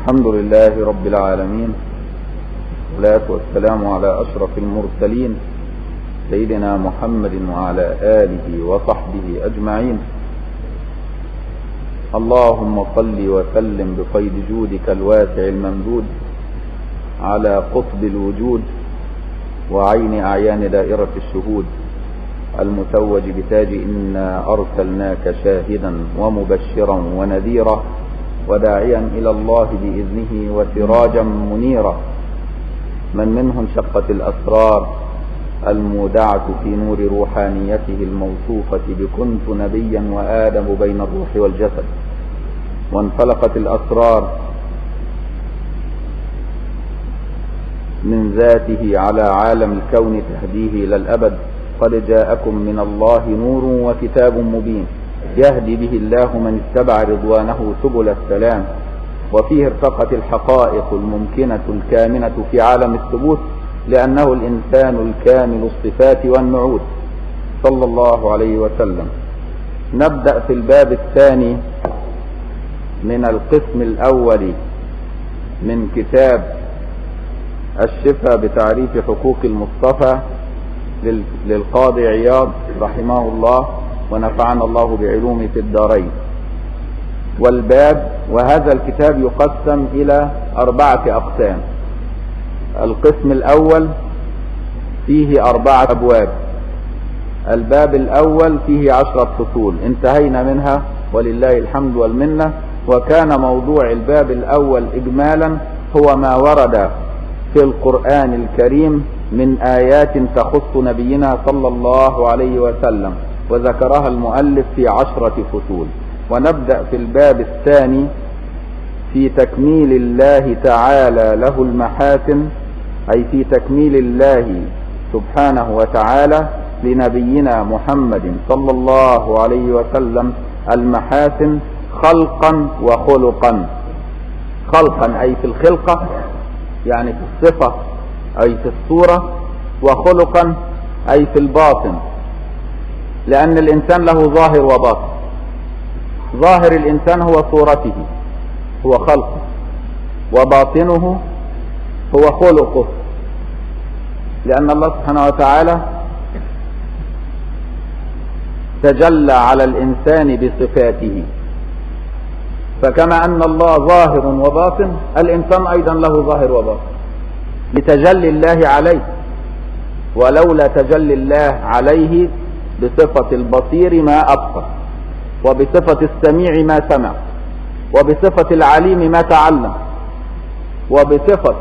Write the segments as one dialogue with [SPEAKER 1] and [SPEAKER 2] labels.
[SPEAKER 1] الحمد لله رب العالمين والصلاة والسلام على أشرف المرسلين سيدنا محمد وعلى آله وصحبه أجمعين اللهم صل وسلم بقيد جودك الواسع الممدود على قطب الوجود وعين أعيان دائرة الشهود المتوج بتاج إنا أرسلناك شاهدا ومبشرا ونذيرا وداعيا إلى الله بإذنه وسراجا منيرا من منهم شقت الأسرار المودعة في نور روحانيته الموصوفة بكنت نبيا وآدم بين الروح والجسد وانفلقت الأسرار من ذاته على عالم الكون تهديه إلى الأبد قد جاءكم من الله نور وكتاب مبين يهدي به الله من اتبع رضوانه سبل السلام وفيه ارتقت الحقائق الممكنة الكامنة في عالم الثبوت لأنه الإنسان الكامل الصفات والنعوت صلى الله عليه وسلم نبدأ في الباب الثاني من القسم الأول من كتاب الشفاء بتعريف حقوق المصطفى للقاضي عياض رحمه الله ونفعنا الله بعلومه في الدارين والباب وهذا الكتاب يقسم إلى أربعة أقسام القسم الأول فيه أربعة أبواب الباب الأول فيه عشرة فصول انتهينا منها ولله الحمد والمنة وكان موضوع الباب الأول إجمالا هو ما ورد في القرآن الكريم من آيات تخص نبينا صلى الله عليه وسلم وذكرها المؤلف في عشرة فصول ونبدأ في الباب الثاني في تكميل الله تعالى له المحاسن أي في تكميل الله سبحانه وتعالى لنبينا محمد صلى الله عليه وسلم المحاسن خلقا وخلقا خلقا أي في الخلقة يعني في الصفة أي في الصورة وخلقا أي في الباطن لأن الإنسان له ظاهر وباطن ظاهر الإنسان هو صورته هو خلقه وباطنه هو خلقه لأن الله سبحانه وتعالى تجلى على الإنسان بصفاته فكما أن الله ظاهر وباطن الإنسان أيضا له ظاهر وباطن لتجلي الله عليه ولولا تجلي الله عليه بصفة البصير ما أبصر وبصفة السميع ما سمع وبصفة العليم ما تعلم وبصفة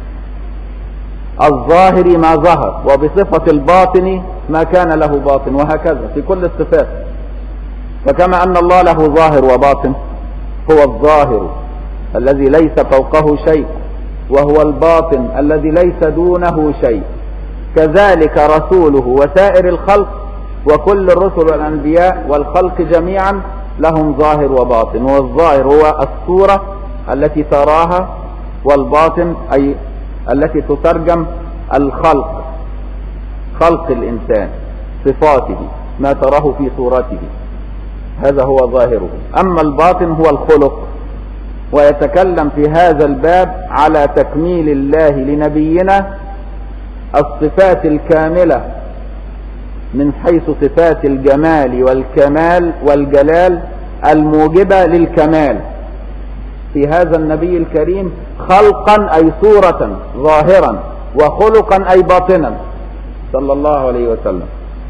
[SPEAKER 1] الظاهر ما ظهر وبصفة الباطن ما كان له باطن وهكذا في كل الصفات فكما أن الله له ظاهر وباطن هو الظاهر الذي ليس فوقه شيء وهو الباطن الذي ليس دونه شيء كذلك رسوله وسائر الخلق وكل الرسل والأنبياء والخلق جميعا لهم ظاهر وباطن والظاهر هو الصورة التي تراها والباطن أي التي تترجم الخلق خلق الإنسان صفاته ما تراه في صورته هذا هو ظاهره أما الباطن هو الخلق ويتكلم في هذا الباب على تكميل الله لنبينا الصفات الكاملة من حيث صفات الجمال والكمال والجلال الموجبة للكمال في هذا النبي الكريم خلقا أي صورة ظاهرا وخلقا أي باطنا صلى الله عليه وسلم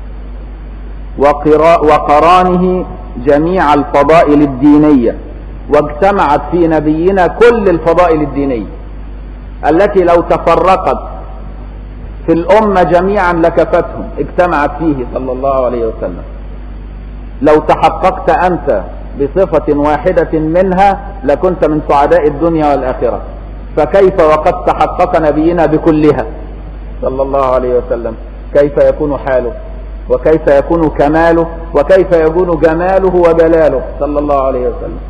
[SPEAKER 1] وقرانه جميع الفضائل الدينية واجتمعت في نبينا كل الفضائل الدينية التي لو تفرقت في الأمة جميعا لكفتهم اجتمعت فيه صلى الله عليه وسلم لو تحققت أنت بصفة واحدة منها لكنت من سعداء الدنيا والآخرة فكيف وقد تحقق نبينا بكلها صلى الله عليه وسلم كيف يكون حاله وكيف يكون كماله وكيف يكون جماله وجلاله صلى الله عليه وسلم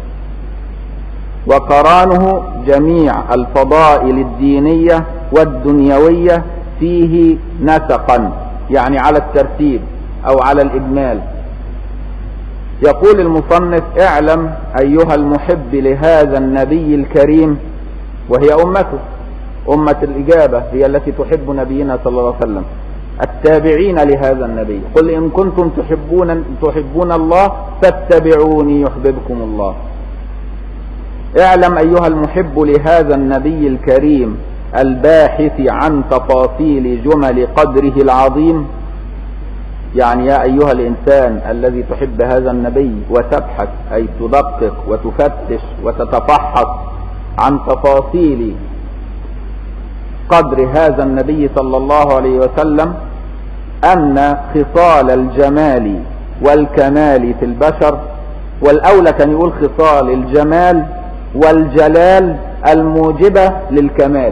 [SPEAKER 1] وقرانه جميع الفضائل الدينية والدنيوية فيه نسقا يعني على الترتيب او على الاجمال يقول المصنف اعلم ايها المحب لهذا النبي الكريم وهي أمته أمة الإجابة هي التي تحب نبينا صلى الله عليه وسلم التابعين لهذا النبي قل إن كنتم تحبون, تحبون الله فاتبعوني يحببكم الله اعلم أيها المحب لهذا النبي الكريم الباحث عن تفاصيل جمل قدره العظيم يعني يا أيها الإنسان الذي تحب هذا النبي وتبحث أي تدقق وتفتش وتتفحص عن تفاصيل قدر هذا النبي صلى الله عليه وسلم أن خصال الجمال والكمال في البشر والأولى كان يقول خصال الجمال والجلال الموجبة للكمال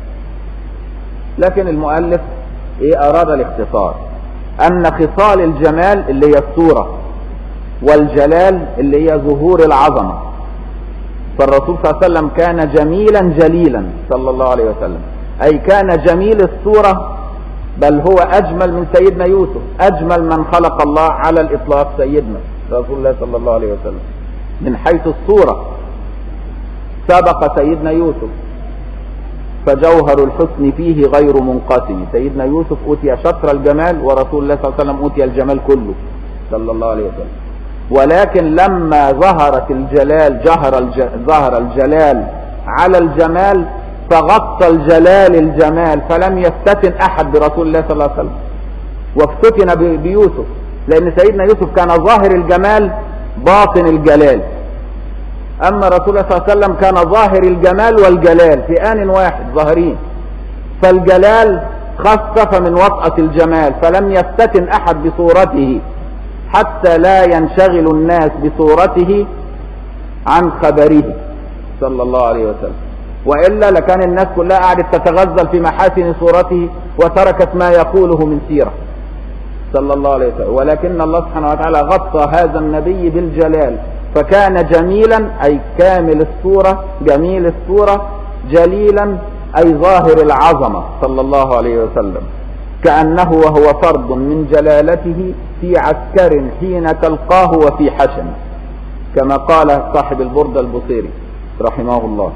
[SPEAKER 1] لكن المؤلف ايه اراد الاختصار ان خصال الجمال اللي هي الصورة والجلال اللي هي ظهور العظمة فالرسول صلى الله عليه وسلم كان جميلا جليلا صلى الله عليه وسلم اي كان جميل الصورة بل هو اجمل من سيدنا يوسف اجمل من خلق الله على الاطلاق سيدنا رسول الله صلى الله عليه وسلم من حيث الصورة سبق سيدنا يوسف فجوهر الحسن فيه غير منقسم سيدنا يوسف أوتي شطر الجمال ورسول الله صلى الله عليه وسلم أوتي الجمال كله صلى الله عليه وسلم ولكن لما ظهرت الجلال جهر الج... ظهر الجلال على الجمال فغطى الجلال الجمال فلم يفتتن أحد برسول الله صلى الله عليه وسلم وافتتن ب... بيوسف لأن سيدنا يوسف كان ظاهر الجمال باطن الجلال أما رسول الله صلى الله عليه وسلم كان ظاهر الجمال والجلال في آن واحد ظاهرين فالجلال خفف من وطأة الجمال فلم يفتتن أحد بصورته حتى لا ينشغل الناس بصورته عن خبره صلى الله عليه وسلم وإلا لكان الناس كلها قعدت تتغزل في محاسن صورته وتركت ما يقوله من سيرة صلى الله عليه وسلم ولكن الله سبحانه وتعالى غطى هذا النبي بالجلال فكان جميلا أي كامل الصورة جميل الصورة جليلا أي ظاهر العظمة صلى الله عليه وسلم كأنه وهو فرد من جلالته في عسكر حين تلقاه وفي حشم كما قال صاحب البرد البصيري رحمه الله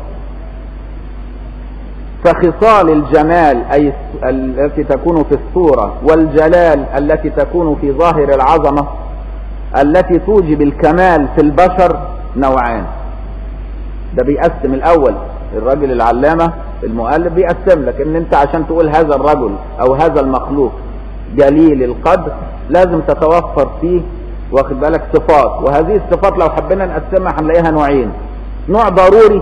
[SPEAKER 1] فخصال الجمال أي التي تكون في الصورة والجلال التي تكون في ظاهر العظمة التي توجب الكمال في البشر نوعان ده بيقسم الاول الراجل العلامة المؤلف بيقسم لك ان انت عشان تقول هذا الرجل او هذا المخلوق جليل القدر لازم تتوفر فيه واخد بالك صفات وهذه الصفات لو حبينا نقسمها هنلاقيها نوعين نوع ضروري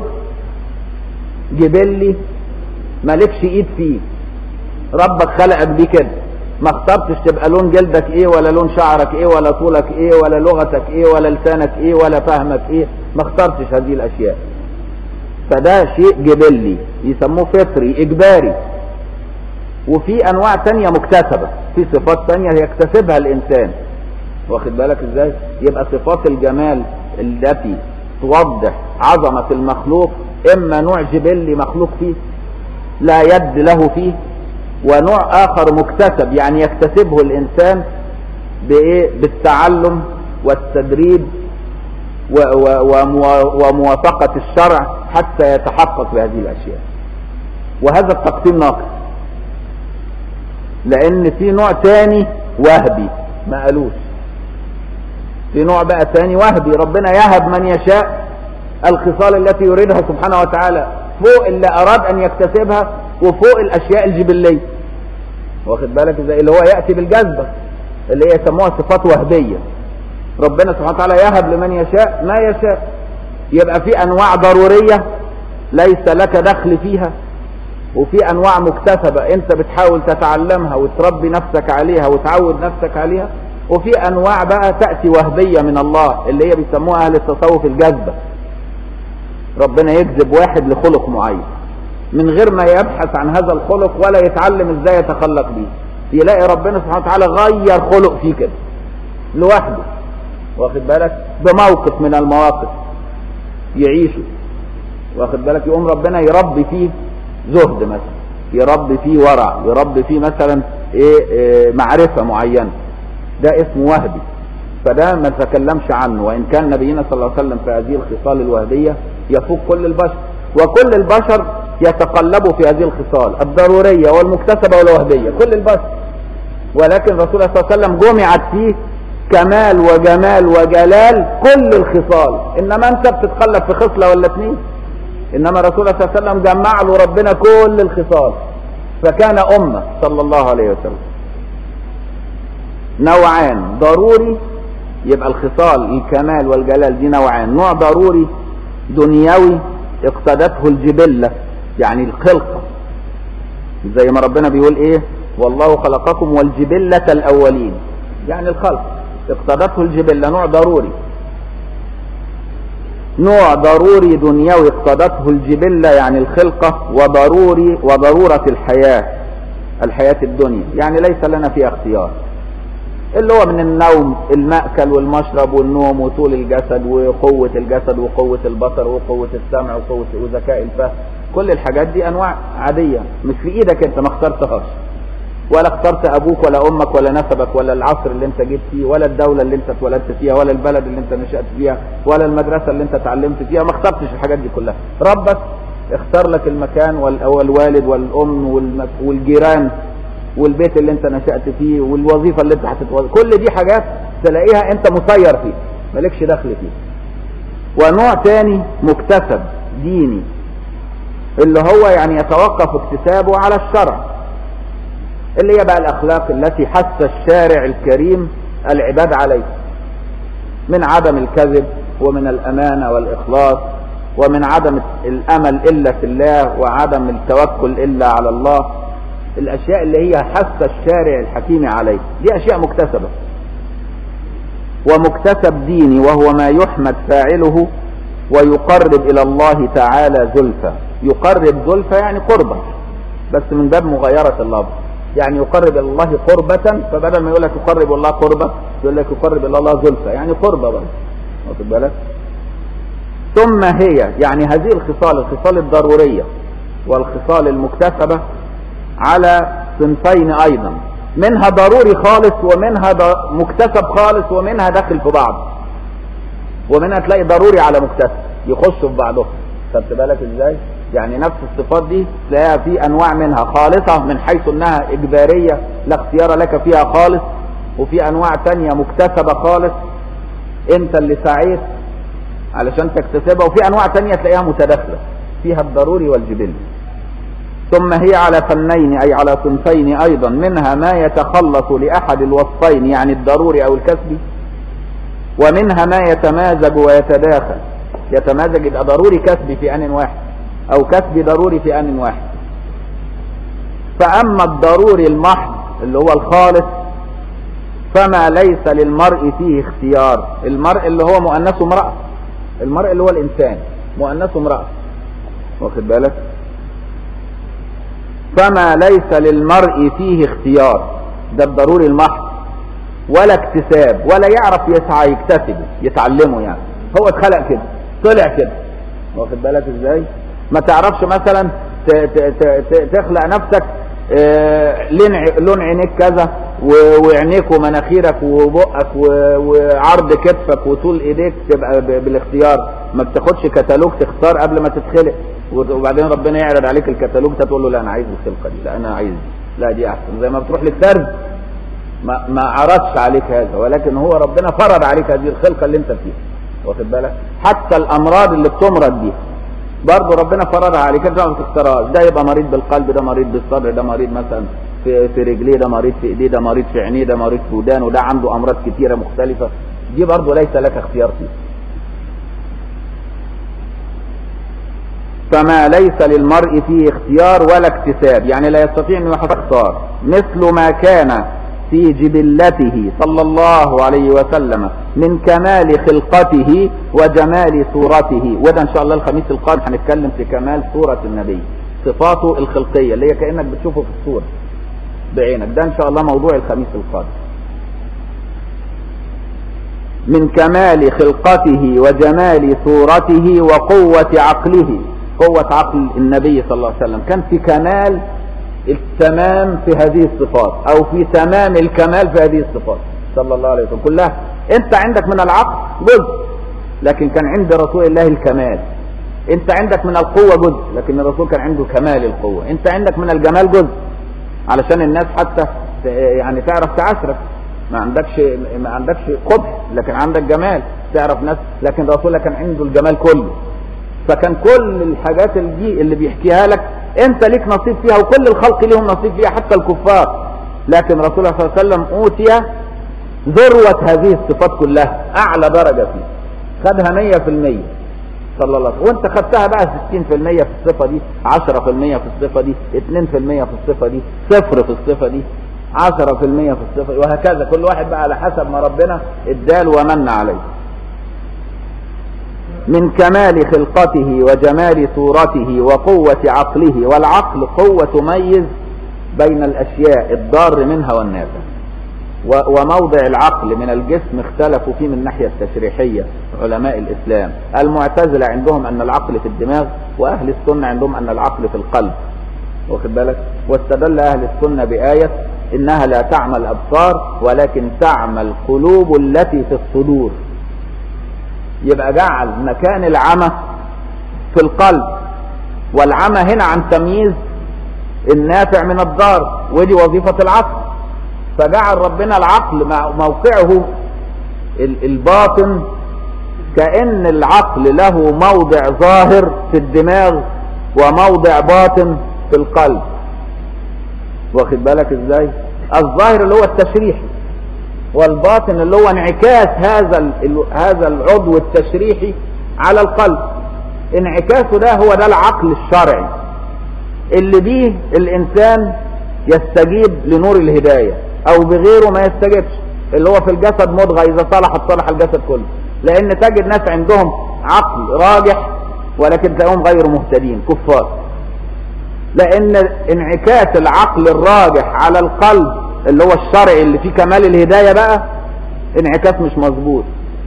[SPEAKER 1] جبلي مالكش ايد فيه ربك خلقك بيه كده ما اخترتش تبقى لون جلدك ايه ولا لون شعرك ايه ولا طولك ايه ولا لغتك ايه ولا لسانك ايه ولا فهمك ايه ما اخترتش هذه الاشياء فده شيء جبلي يسموه فطري اجباري وفي انواع تانية مكتسبة في صفات تانية يكتسبها الانسان واخد بالك ازاي يبقى صفات الجمال التي توضح عظمة المخلوق اما نوع جبلي مخلوق فيه لا يد له فيه ونوع اخر مكتسب يعني يكتسبه الانسان بايه بالتعلم والتدريب وموافقة الشرع حتى يتحقق بهذه الاشياء وهذا التقسيم ناقص لان في نوع تاني وهبي ما قالوش في نوع بقى تاني وهبي ربنا يهب من يشاء الخصال التي يريدها سبحانه وتعالى فوق اللي اراد ان يكتسبها وفوق الاشياء الجبليه واخد بالك ازاي اللي هو ياتي بالجذبه اللي هي يسموها صفات وهبيه ربنا سبحانه وتعالى يهب لمن يشاء ما يشاء يبقى في انواع ضروريه ليس لك دخل فيها وفي انواع مكتسبه انت بتحاول تتعلمها وتربي نفسك عليها وتعود نفسك عليها وفي انواع بقى تاتي وهبيه من الله اللي هي بيسموها اهل التصوف الجذبه ربنا يجذب واحد لخلق معين من غير ما يبحث عن هذا الخلق ولا يتعلم ازاي يتخلق بيه يلاقي ربنا سبحانه وتعالى غير خلق فيه كده لوحده واخد بالك بموقف من المواقف يعيشه واخد بالك يقوم ربنا يربي فيه زهد مثلا يربي فيه ورع يربي فيه مثلا ايه, إيه معرفة معينة ده اسمه وهبي فده ما نتكلمش عنه وان كان نبينا صلى الله عليه وسلم في هذه الخصال الوهبية يفوق كل البشر وكل البشر يتقلبوا في هذه الخصال الضرورية والمكتسبة والوهبية كل البشر ولكن الرسول صلى الله عليه وسلم جمعت فيه كمال وجمال وجلال كل الخصال انما انت بتتقلب في خصلة ولا اثنين انما الرسول صلى الله عليه وسلم جمع له ربنا كل الخصال فكان امة صلى الله عليه وسلم نوعان ضروري يبقى الخصال الكمال والجلال دي نوعان نوع ضروري دنيوي اقتدته الجبلة يعني الخلقة زي ما ربنا بيقول ايه والله خلقكم والجبلة الاولين يعني الخلق اقتدته الجبلة نوع ضروري نوع ضروري دنيوي اقتضته الجبلة يعني الخلقة وضروري وضرورة الحياة الحياة الدنيا يعني ليس لنا فيها اختيار اللي هو من النوم المأكل والمشرب والنوم وطول الجسد وقوة الجسد وقوة البصر وقوة السمع وقوة وذكاء الفهم كل الحاجات دي انواع عادية مش في ايدك انت ما اخترتهاش ولا اخترت ابوك ولا امك ولا نسبك ولا العصر اللي انت جيت فيه ولا الدولة اللي انت اتولدت فيها ولا البلد اللي انت نشأت فيها ولا المدرسة اللي انت اتعلمت فيها ما اخترتش الحاجات دي كلها ربك اختار لك المكان والوالد والام والجيران والبيت اللي انت نشأت فيه والوظيفة اللي انت هتتوظف كل دي حاجات تلاقيها انت مسير فيها مالكش دخل فيه ونوع تاني مكتسب ديني اللي هو يعني يتوقف اكتسابه على الشرع اللي هي بقى الاخلاق التي حث الشارع الكريم العباد عليه من عدم الكذب ومن الامانة والاخلاص ومن عدم الامل الا في الله وعدم التوكل الا على الله الاشياء اللي هي حث الشارع الحكيم عليه دي اشياء مكتسبة ومكتسب ديني وهو ما يحمد فاعله ويقرب الى الله تعالى زلفى يقرب زلفى يعني قربة بس من باب مغايرة اللفظ يعني يقرب الى الله قربة فبدل ما يقول لك يقرب الله قربة يقول لك يقرب الى الله زلفى يعني قربة برضه واخد بالك ثم هي يعني هذه الخصال الخصال الضرورية والخصال المكتسبة على صنفين ايضا منها ضروري خالص ومنها مكتسب خالص ومنها داخل في بعض ومنها تلاقي ضروري على مكتسب يخشوا في بعضهم خدت بالك ازاي يعني نفس الصفات دي تلاقيها في انواع منها خالصة من حيث انها اجبارية لا اختيار لك فيها خالص وفي انواع تانية مكتسبة خالص انت اللي سعيت علشان تكتسبها وفي انواع تانية تلاقيها متداخلة فيها الضروري والجبلي ثم هي على فنين اي على صنفين ايضا منها ما يتخلص لاحد الوصفين يعني الضروري او الكسبي ومنها ما يتمازج ويتداخل يتمازج يبقى ضروري كسبي في ان واحد او كسبي ضروري في ان واحد فاما الضروري المحض اللي هو الخالص فما ليس للمرء فيه اختيار المرء اللي هو مؤنثه امرأة المرء اللي هو الانسان مؤنثه امرأة واخد بالك فما ليس للمرء فيه اختيار ده الضروري المحض ولا اكتساب ولا يعرف يسعى يكتسبه يتعلمه يعني هو اتخلق كده طلع كده واخد بالك ازاي ما تعرفش مثلا تخلق نفسك لون عينيك كذا وعينيك ومناخيرك وبقك وعرض كتفك وطول ايديك تبقى بالاختيار ما بتاخدش كتالوج تختار قبل ما تتخلق وبعدين ربنا يعرض عليك الكتالوج تقول له لا انا عايز الخلقه دي لا انا عايز لا دي احسن زي ما بتروح للسرد ما ما عرضش عليك هذا ولكن هو ربنا فرض عليك هذه الخلقه اللي انت فيها واخد بالك حتى الامراض اللي بتمرض بيها برضه ربنا فرضها عليك انت ما بتختارهاش ده يبقى مريض بالقلب ده مريض بالصدر ده مريض مثلا في في رجليه ده مريض في ايديه ده مريض في عينيه ده مريض في ودانه ده عنده امراض كتيره مختلفه دي برضه ليس لك اختيار فيها فما ليس للمرء فيه اختيار ولا اكتساب يعني لا يستطيع انه يختار مثل ما كان في جبلته صلى الله عليه وسلم من كمال خلقته وجمال صورته وده ان شاء الله الخميس القادم هنتكلم في كمال صورة النبي صفاته الخلقية اللي هي كأنك بتشوفه في الصورة بعينك ده ان شاء الله موضوع الخميس القادم من كمال خلقته وجمال صورته وقوة عقله قوة عقل النبي صلى الله عليه وسلم كان في كمال التمام في هذه الصفات او في تمام الكمال في هذه الصفات صلى الله عليه وسلم كلها انت عندك من العقل جزء لكن كان عند رسول الله الكمال انت عندك من القوة جزء لكن الرسول كان عنده كمال القوة انت عندك من الجمال جزء علشان الناس حتى يعني تعرف تعاشرك ما عندكش ما عندكش قبح لكن عندك جمال تعرف ناس لكن الرسول كان عنده الجمال كله فكان كل الحاجات دي اللي بيحكيها لك انت ليك نصيب فيها وكل الخلق ليهم نصيب فيها حتى الكفار لكن رسول الله صلى الله عليه وسلم اوتي ذروة هذه الصفات كلها اعلى درجة فيه خدها مية في المية صلى الله عليه وسلم وانت خدتها بقى 60% في الصفة دي 10% في الصفة دي 2% في الصفة دي صفر في الصفة دي 10% في الصفة دي وهكذا كل واحد بقى على حسب ما ربنا ادال ومن عليه من كمال خلقته وجمال صورته وقوة عقله والعقل قوة تميز بين الأشياء الضار منها والنافع وموضع العقل من الجسم اختلفوا فيه من الناحية التشريحية علماء الإسلام المعتزلة عندهم أن العقل في الدماغ وأهل السنة عندهم أن العقل في القلب واخد بالك واستدل أهل السنة بآية إنها لا تعمى الأبصار ولكن تعمى القلوب التي في الصدور يبقى جعل مكان العمى في القلب والعمى هنا عن تمييز النافع من الضار ودي وظيفة العقل فجعل ربنا العقل موقعه الباطن كأن العقل له موضع ظاهر في الدماغ وموضع باطن في القلب واخد بالك ازاي الظاهر اللي هو التشريحي والباطن اللي هو انعكاس هذا هذا العضو التشريحي على القلب انعكاسه ده هو ده العقل الشرعي اللي بيه الانسان يستجيب لنور الهدايه او بغيره ما يستجبش اللي هو في الجسد مضغه اذا صلحت صلح الجسد كله لان تجد ناس عندهم عقل راجح ولكن تلاقيهم غير مهتدين كفار لان انعكاس العقل الراجح على القلب اللي هو الشرعي اللي فيه كمال الهدايه بقى انعكاس مش مظبوط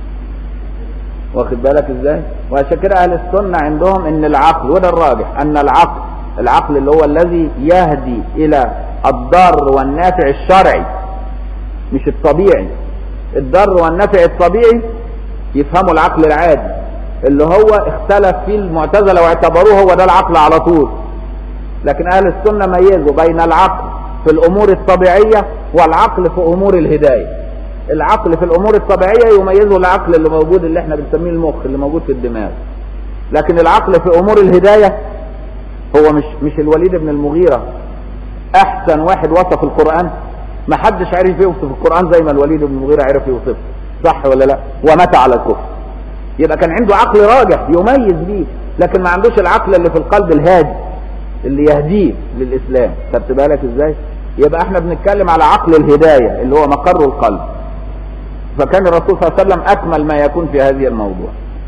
[SPEAKER 1] واخد بالك ازاي وعشان كده اهل السنه عندهم ان العقل وده الراجح ان العقل العقل اللي هو الذي يهدي الى الضر والنافع الشرعي مش الطبيعي الضر والنافع الطبيعي يفهموا العقل العادي اللي هو اختلف فيه المعتزلة واعتبروه هو ده العقل على طول لكن اهل السنة ميزوا بين العقل في الامور الطبيعية والعقل في امور الهداية العقل في الامور الطبيعية يميزه العقل اللي موجود اللي احنا بنسميه المخ اللي موجود في الدماغ لكن العقل في امور الهداية هو مش مش الوليد بن المغيرة احسن واحد وصف القرآن ما حدش عرف يوصف القرآن زي ما الوليد بن المغيرة عرف يوصفه صح ولا لا ومات على الكفر يبقى كان عنده عقل راجح يميز بيه لكن ما عندوش العقل اللي في القلب الهادي اللي يهديه للإسلام خدت بالك ازاي يبقى احنا بنتكلم على عقل الهداية اللي هو مقر القلب فكان الرسول صلى الله عليه وسلم أكمل ما يكون في هذه الموضوع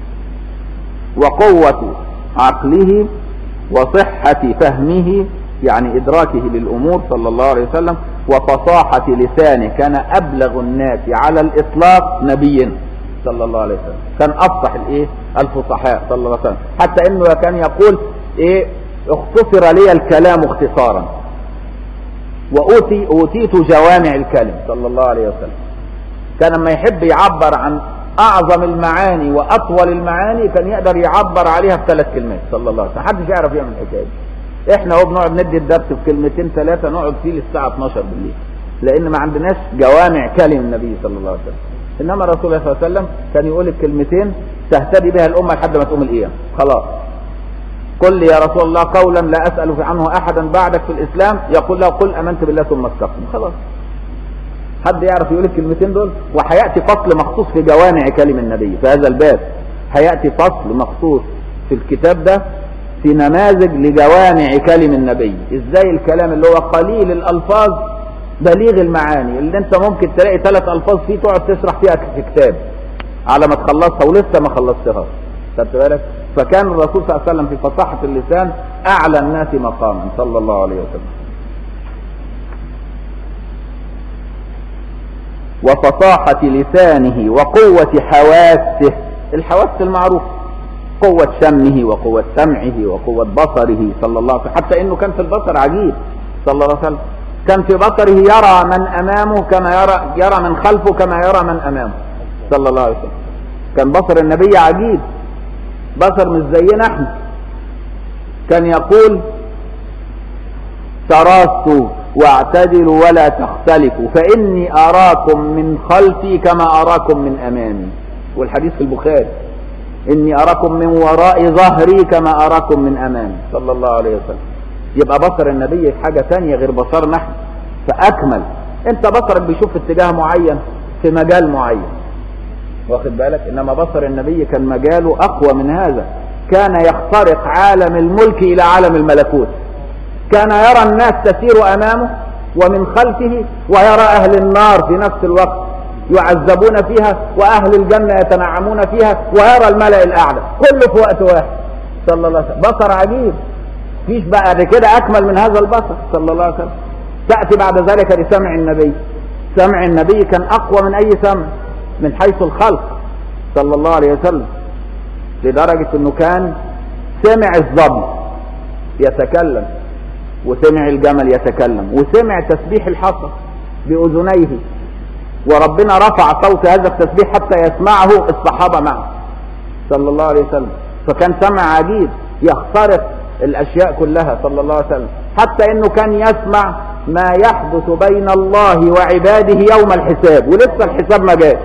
[SPEAKER 1] وقوة عقله وصحة فهمه يعني إدراكه للأمور صلى الله عليه وسلم وفصاحة لسانه كان أبلغ الناس على الإطلاق نبيا صلى الله عليه وسلم كان أفصح الإيه الفصحاء صلى الله عليه وسلم حتى إنه كان يقول إيه اختصر لي الكلام اختصارا وأوتي أوتيت جوامع الكلم صلى الله عليه وسلم كان لما يحب يعبر عن أعظم المعاني وأطول المعاني كان يقدر يعبر عليها في ثلاث كلمات صلى الله عليه وسلم محدش يعرف يعمل الحكاية دي احنا هو بنقعد ندي الدرس في كلمتين ثلاثة نقعد فيه للساعة 12 بالليل لأن ما عندناش جوامع كلم النبي صلى الله عليه وسلم إنما الرسول صلى الله عليه وسلم كان يقول الكلمتين تهتدي بها الأمة لحد ما تقوم القيامة خلاص قل لي يا رسول الله قولا لا أسأل عنه أحدا بعدك في الإسلام يقول له قل أمنت بالله ثم استقم خلاص حد يعرف يقول الكلمتين دول وهياتي فصل مخصوص في جوامع كلم النبي في هذا الباب هياتي فصل مخصوص في الكتاب ده في نماذج لجوامع كلم النبي ازاي الكلام اللي هو قليل الالفاظ بليغ المعاني اللي انت ممكن تلاقي ثلاث الفاظ فيه تقعد تشرح فيها في كتاب على ما تخلصها ولسه ما خلصتهاش خدت بالك فكان الرسول صلى الله عليه وسلم في فصاحة اللسان اعلى الناس مقاما صلى الله عليه وسلم وفصاحة لسانه وقوة حواسه الحواس المعروفة قوة شمه وقوة سمعه وقوة بصره صلى الله عليه وسلم حتى انه كان في البصر عجيب صلى الله عليه وسلم كان في بصره يرى من امامه كما يرى يرى من خلفه كما يرى من امامه صلى الله عليه وسلم كان بصر النبي عجيب بصر مش زينا احنا كان يقول تراصوا واعتدلوا ولا تختلفوا فإني أراكم من خلفي كما أراكم من أمامي والحديث في البخاري إني أراكم من وراء ظهري كما أراكم من أمامي صلى الله عليه وسلم يبقى بصر النبي في حاجة تانية غير بصرنا احنا فأكمل انت بصرك بيشوف اتجاه معين في مجال معين واخد بالك انما بصر النبي كان مجاله اقوى من هذا كان يخترق عالم الملك الى عالم الملكوت كان يرى الناس تسير امامه ومن خلفه ويرى اهل النار في نفس الوقت يعذبون فيها واهل الجنة يتنعمون فيها ويرى الملأ الاعلى كله في وقت واحد صلى الله عليه وسلم بصر عجيب فيش بعد كده اكمل من هذا البصر صلى الله عليه وسلم تأتي بعد ذلك لسمع النبي سمع النبي كان اقوى من اي سمع من حيث الخلق صلى الله عليه وسلم لدرجة انه كان سمع الظبي يتكلم وسمع الجمل يتكلم وسمع تسبيح الحصى بأذنيه وربنا رفع صوت هذا التسبيح حتى يسمعه الصحابة معه صلى الله عليه وسلم فكان سمع عجيب يخترق الأشياء كلها صلى الله عليه وسلم حتى انه كان يسمع ما يحدث بين الله وعباده يوم الحساب ولسه الحساب ما جاش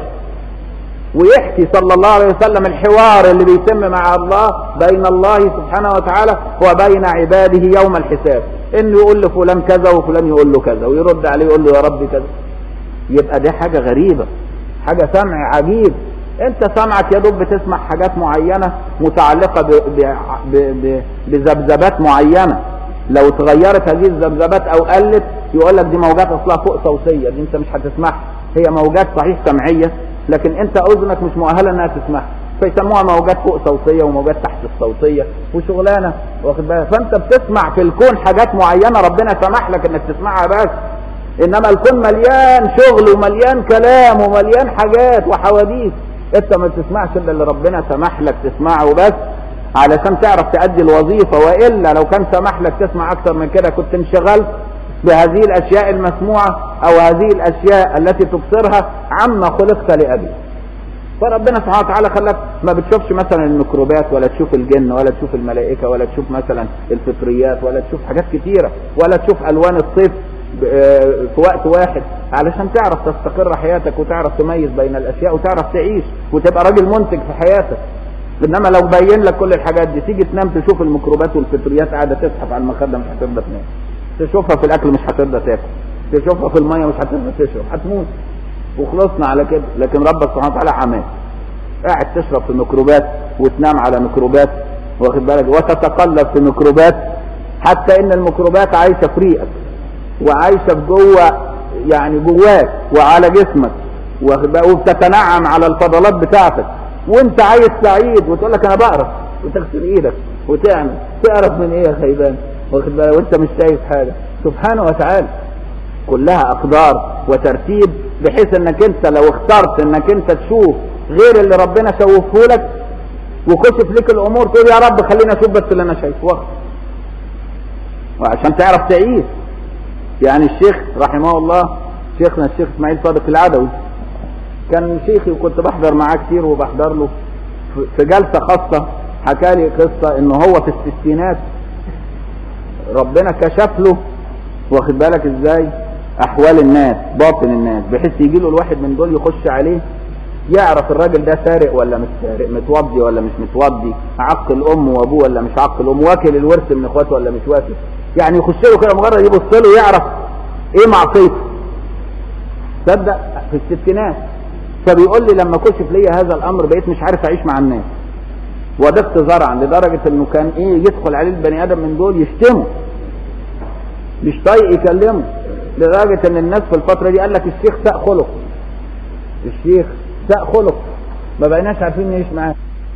[SPEAKER 1] ويحكي صلى الله عليه وسلم الحوار اللي بيتم مع الله بين الله سبحانه وتعالى وبين عباده يوم الحساب انه يقول لفلان كذا وفلان يقول له كذا ويرد عليه يقول له يا رب كذا يبقى دي حاجة غريبة حاجة سمع عجيب انت سمعك يا دوب بتسمع حاجات معينة متعلقة ب... ب... ب... ب... بذبذبات معينة لو تغيرت هذه الذبذبات او قلت يقول لك دي موجات اصلها فوق صوتية دي انت مش هتسمعها هي موجات صحيح سمعية لكن انت اذنك مش مؤهلة انها تسمعها فيسموها موجات فوق صوتية وموجات تحت الصوتية وشغلانة واخد بالك فانت بتسمع في الكون حاجات معينة ربنا سمح لك انك تسمعها بس انما الكون مليان شغل ومليان كلام ومليان حاجات وحواديت انت ما بتسمعش الا اللي ربنا سمح لك تسمعه بس علشان تعرف تأدي الوظيفة وإلا لو كان سمح لك تسمع أكثر من كده كنت انشغلت بهذه الأشياء المسموعة أو هذه الأشياء التي تبصرها عما خلقت لأبي فربنا سبحانه وتعالى خلاك ما بتشوفش مثلا الميكروبات ولا تشوف الجن ولا تشوف الملائكة ولا تشوف مثلا الفطريات ولا تشوف حاجات كتيرة ولا تشوف ألوان الصيف في وقت واحد علشان تعرف تستقر حياتك وتعرف تميز بين الأشياء وتعرف تعيش وتبقى راجل منتج في حياتك انما لو بين لك كل الحاجات دي تيجي تنام تشوف الميكروبات والفطريات قاعده تزحف على المخده مش هترضى تنام تشوفها في الاكل مش هترضى تاكل تشوفها في الميه مش هترضى تشرب هتموت وخلصنا على كده لكن ربك سبحانه وتعالى عماه قاعد تشرب في ميكروبات وتنام على ميكروبات واخد بالك وتتقلب في ميكروبات حتى ان الميكروبات عايشه في ريقك وعايشه في جوه يعني جواك وعلى جسمك واخد بالك وبتتنعم على الفضلات بتاعتك وانت عايز سعيد وتقول لك انا بقرف وتغسل ايدك وتعمل تعرف من ايه يا خيبان واخد بالك وانت مش شايف حاجه سبحانه وتعالى كلها اقدار وترتيب بحيث انك انت لو اخترت انك انت تشوف غير اللي ربنا شوفه لك وكشف لك الامور تقول يا رب خليني اشوف بس اللي انا شايفه وقت وعشان تعرف تعيش يعني الشيخ رحمه الله شيخنا الشيخ اسماعيل صادق العدوي كان شيخي وكنت بحضر معاه كتير وبحضر له في جلسة خاصة حكى لي قصة انه هو في الستينات ربنا كشف له واخد بالك ازاي احوال الناس باطن الناس بحيث يجي له الواحد من دول يخش عليه يعرف الراجل ده سارق ولا مش سارق متوضي ولا مش متوضي عقل امه وابوه ولا مش عقل امه واكل الورث من اخواته ولا مش واكل يعني يخش له كده مجرد يبص له يعرف ايه معصيته تصدق في الستينات فبيقول لي لما كشف لي هذا الامر بقيت مش عارف اعيش مع الناس ودقت زرعا لدرجة انه كان ايه يدخل عليه البني ادم من دول يشتمه مش طايق يكلمه لدرجة ان الناس في الفترة دي قال لك الشيخ ساء خلق الشيخ ساء خلق ما بقيناش عارفين نعيش معاه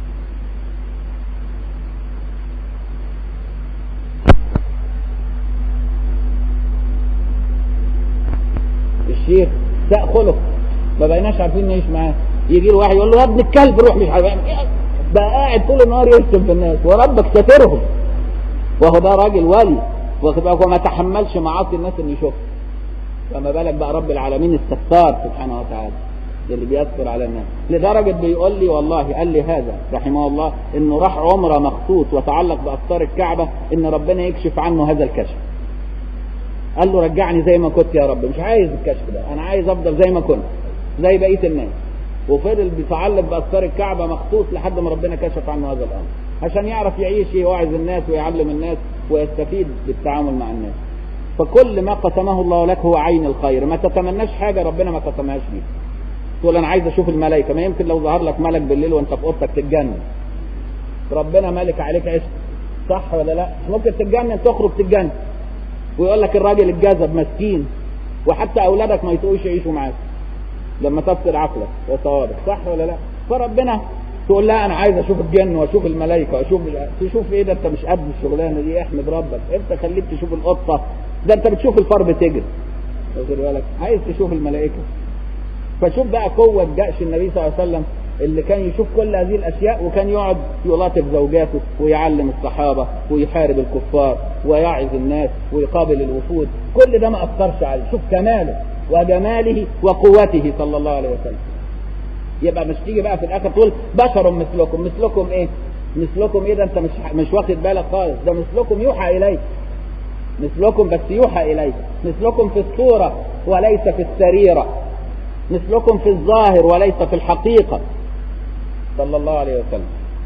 [SPEAKER 1] الشيخ ساء خلق ما بقيناش عارفين نعيش معاه يجي له واحد يقول له يا ابن الكلب روح مش عارف بقى قاعد طول النهار يشتم في الناس وربك ساترهم وهو ده راجل ولي واخد بالك وما تحملش معاصي الناس اللي يشوفها فما بالك بقى رب العالمين الستار سبحانه وتعالى اللي بيستر على الناس لدرجة بيقول لي والله قال لي هذا رحمه الله انه راح عمره مخصوص وتعلق باستار الكعبة ان ربنا يكشف عنه هذا الكشف قال له رجعني زي ما كنت يا رب مش عايز الكشف ده انا عايز افضل زي ما كنت زي بقية الناس وفضل بيتعلق باستار الكعبة مخصوص لحد ما ربنا كشف عنه هذا الامر عشان يعرف يعيش يوعظ الناس ويعلم الناس ويستفيد بالتعامل مع الناس فكل ما قسمه الله لك هو عين الخير ما تتمناش حاجة ربنا ما قسمهاش ليك تقول انا عايز اشوف الملائكة ما يمكن لو ظهر لك ملك بالليل وانت في اوضتك تتجنن ربنا مالك عليك عشق صح ولا لا ممكن تتجنن تخرج تتجنن ويقول لك الراجل الجذب مسكين وحتى اولادك ما يطوقوش يعيشوا معاك لما تفقد عقلك وصوابك صح ولا لا فربنا تقول لا انا عايز اشوف الجن واشوف الملائكه واشوف تشوف ايه ده انت مش قد الشغلانه دي احمد ربك انت خليك تشوف القطه ده انت بتشوف الفار بتجري واخد بالك عايز تشوف الملائكه فشوف بقى قوه جأش النبي صلى الله عليه وسلم اللي كان يشوف كل هذه الاشياء وكان يقعد يلاطف زوجاته ويعلم الصحابه ويحارب الكفار ويعظ الناس ويقابل الوفود كل ده ما اثرش عليه شوف كماله وجماله وقوته صلى الله عليه وسلم يبقى مش تيجي بقى في الاخر تقول بشر مثلكم مثلكم ايه مثلكم ايه ده انت مش مش واخد بالك خالص ده مثلكم يوحى اليك مثلكم بس يوحى اليك مثلكم في الصوره وليس في السريره مثلكم في الظاهر وليس في الحقيقه صلى الله عليه وسلم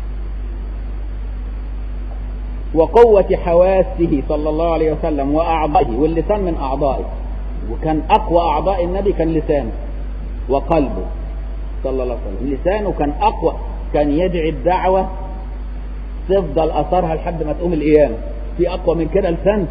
[SPEAKER 1] وقوة حواسه صلى الله عليه وسلم وأعضائه واللسان من أعضائه وكان أقوى أعضاء النبي كان لسانه وقلبه صلى الله عليه وسلم لسانه كان أقوى كان يدعي الدعوة تفضل أثرها لحد ما تقوم القيامة في أقوى من كده لسان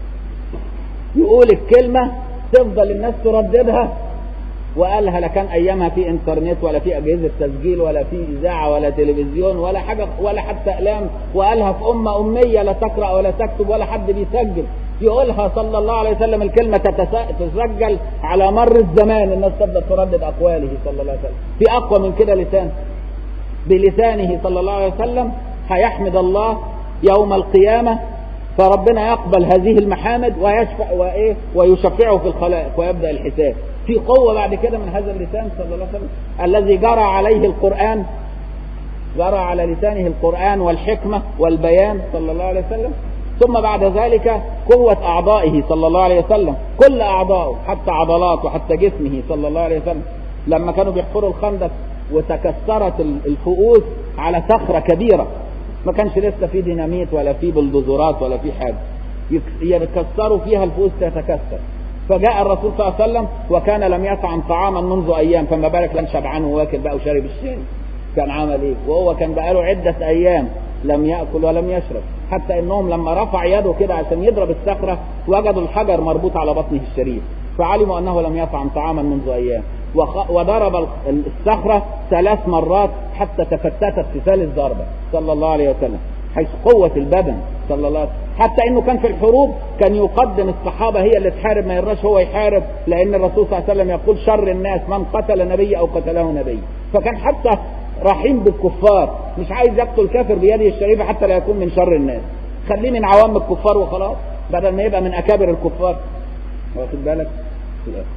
[SPEAKER 1] يقول الكلمة تفضل الناس ترددها وقالها لا كان ايامها في انترنت ولا في اجهزه تسجيل ولا في اذاعه ولا تلفزيون ولا حاجه ولا حتى اقلام وقالها في امه اميه لا تقرا ولا تكتب ولا حد بيسجل يقولها صلى الله عليه وسلم الكلمه تسجل على مر الزمان الناس تبدا تردد اقواله صلى الله عليه وسلم في اقوى من كده لسان بلسانه صلى الله عليه وسلم هيحمد الله يوم القيامه فربنا يقبل هذه المحامد ويشفع وايه ويشفعه في الخلائق ويبدا الحساب في قوة بعد كده من هذا اللسان صلى الله عليه وسلم الذي جرى عليه القرآن جرى على لسانه القرآن والحكمة والبيان صلى الله عليه وسلم ثم بعد ذلك قوة أعضائه صلى الله عليه وسلم كل أعضائه حتى عضلاته حتى جسمه صلى الله عليه وسلم لما كانوا بيحفروا الخندق وتكسرت الفؤوس على صخرة كبيرة ما كانش لسه في ديناميت ولا في بلدوزرات ولا في حاجة يكسروا فيها الفؤوس تتكسر فجاء الرسول صلى الله عليه وسلم وكان لم يطعم طعاما منذ ايام فما بالك لم شبعان وواكل بقى وشارب الشاي كان عمل ايه وهو كان بقاله عدة ايام لم يأكل ولم يشرب حتى انهم لما رفع يده كده عشان يضرب الصخرة وجدوا الحجر مربوط على بطنه الشريف فعلموا انه لم يطعم طعاما منذ ايام وضرب الصخرة ثلاث مرات حتى تفتتت في ثالث ضربة صلى الله عليه وسلم حيث قوة البدن صلى الله عليه وسلم حتى انه كان في الحروب كان يقدم الصحابة هي اللي تحارب ما يرضاش هو يحارب لان الرسول صلى الله عليه وسلم يقول شر الناس من قتل نبي او قتله نبي فكان حتى رحيم بالكفار مش عايز يقتل كافر بيده الشريفة حتى لا يكون من شر الناس خليه من عوام الكفار وخلاص بدل ما يبقى من اكابر الكفار واخد بالك في الاخر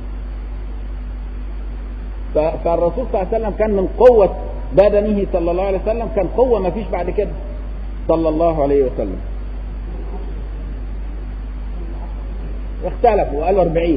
[SPEAKER 1] فالرسول صلى الله عليه وسلم كان من قوة بدنه صلى الله عليه وسلم كان قوة ما فيش بعد كده صلى الله عليه وسلم اختلفوا وقالوا 40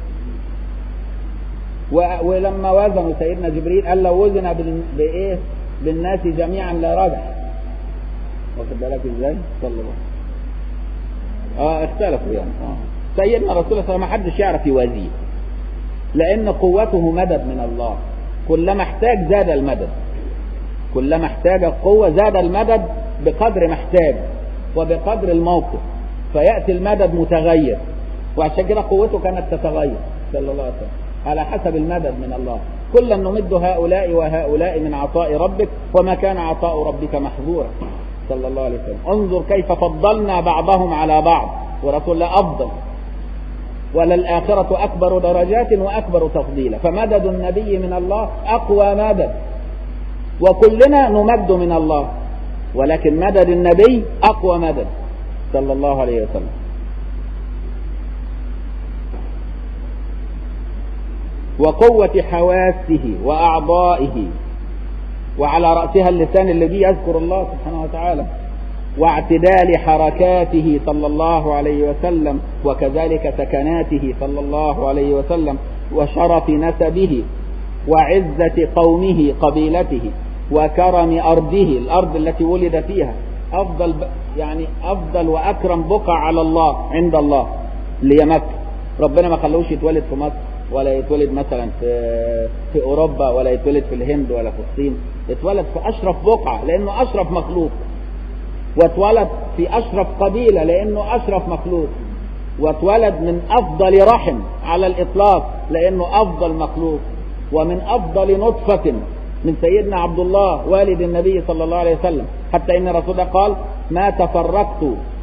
[SPEAKER 1] ولما وزنوا سيدنا جبريل قال لو وزن بايه بالناس جميعا لا رجع واخد بالك ازاي صلى الله اه اختلفوا يعني اه سيدنا رسول الله صلى الله عليه وسلم ما حدش يعرف يوازيه لان قوته مدد من الله كلما احتاج زاد المدد كلما احتاج القوة زاد المدد بقدر ما احتاج وبقدر الموقف فيأتي المدد متغير وعشان كده قوته كانت تتغير صلى الله عليه وسلم على حسب المدد من الله كلا نمد هؤلاء وهؤلاء من عطاء ربك وما كان عطاء ربك محظورا صلى الله عليه وسلم انظر كيف فضلنا بعضهم على بعض ورسول الله أفضل وللآخرة أكبر درجات وأكبر تفضيلا فمدد النبي من الله أقوى مدد وكلنا نمد من الله ولكن مدد النبي أقوى مدد صلى الله عليه وسلم وقوة حواسه وأعضائه وعلى رأسها اللسان الذي يذكر الله سبحانه وتعالى واعتدال حركاته صلى الله عليه وسلم وكذلك سكناته صلى الله عليه وسلم وشرف نسبه وعزة قومه قبيلته وكرم أرضه الأرض التي ولد فيها أفضل يعني أفضل وأكرم بقع على الله عند الله اللي هي مكة ربنا ما خلوش يتولد في مصر ولا يتولد مثلا في في أوروبا ولا يتولد في الهند ولا في الصين اتولد في أشرف بقعة لأنه أشرف مخلوق واتولد في أشرف قبيلة لأنه أشرف مخلوق واتولد من أفضل رحم على الإطلاق لأنه أفضل مخلوق ومن أفضل نطفة من سيدنا عبد الله والد النبي صلى الله عليه وسلم حتى إن رسول الله قال ما تفرقت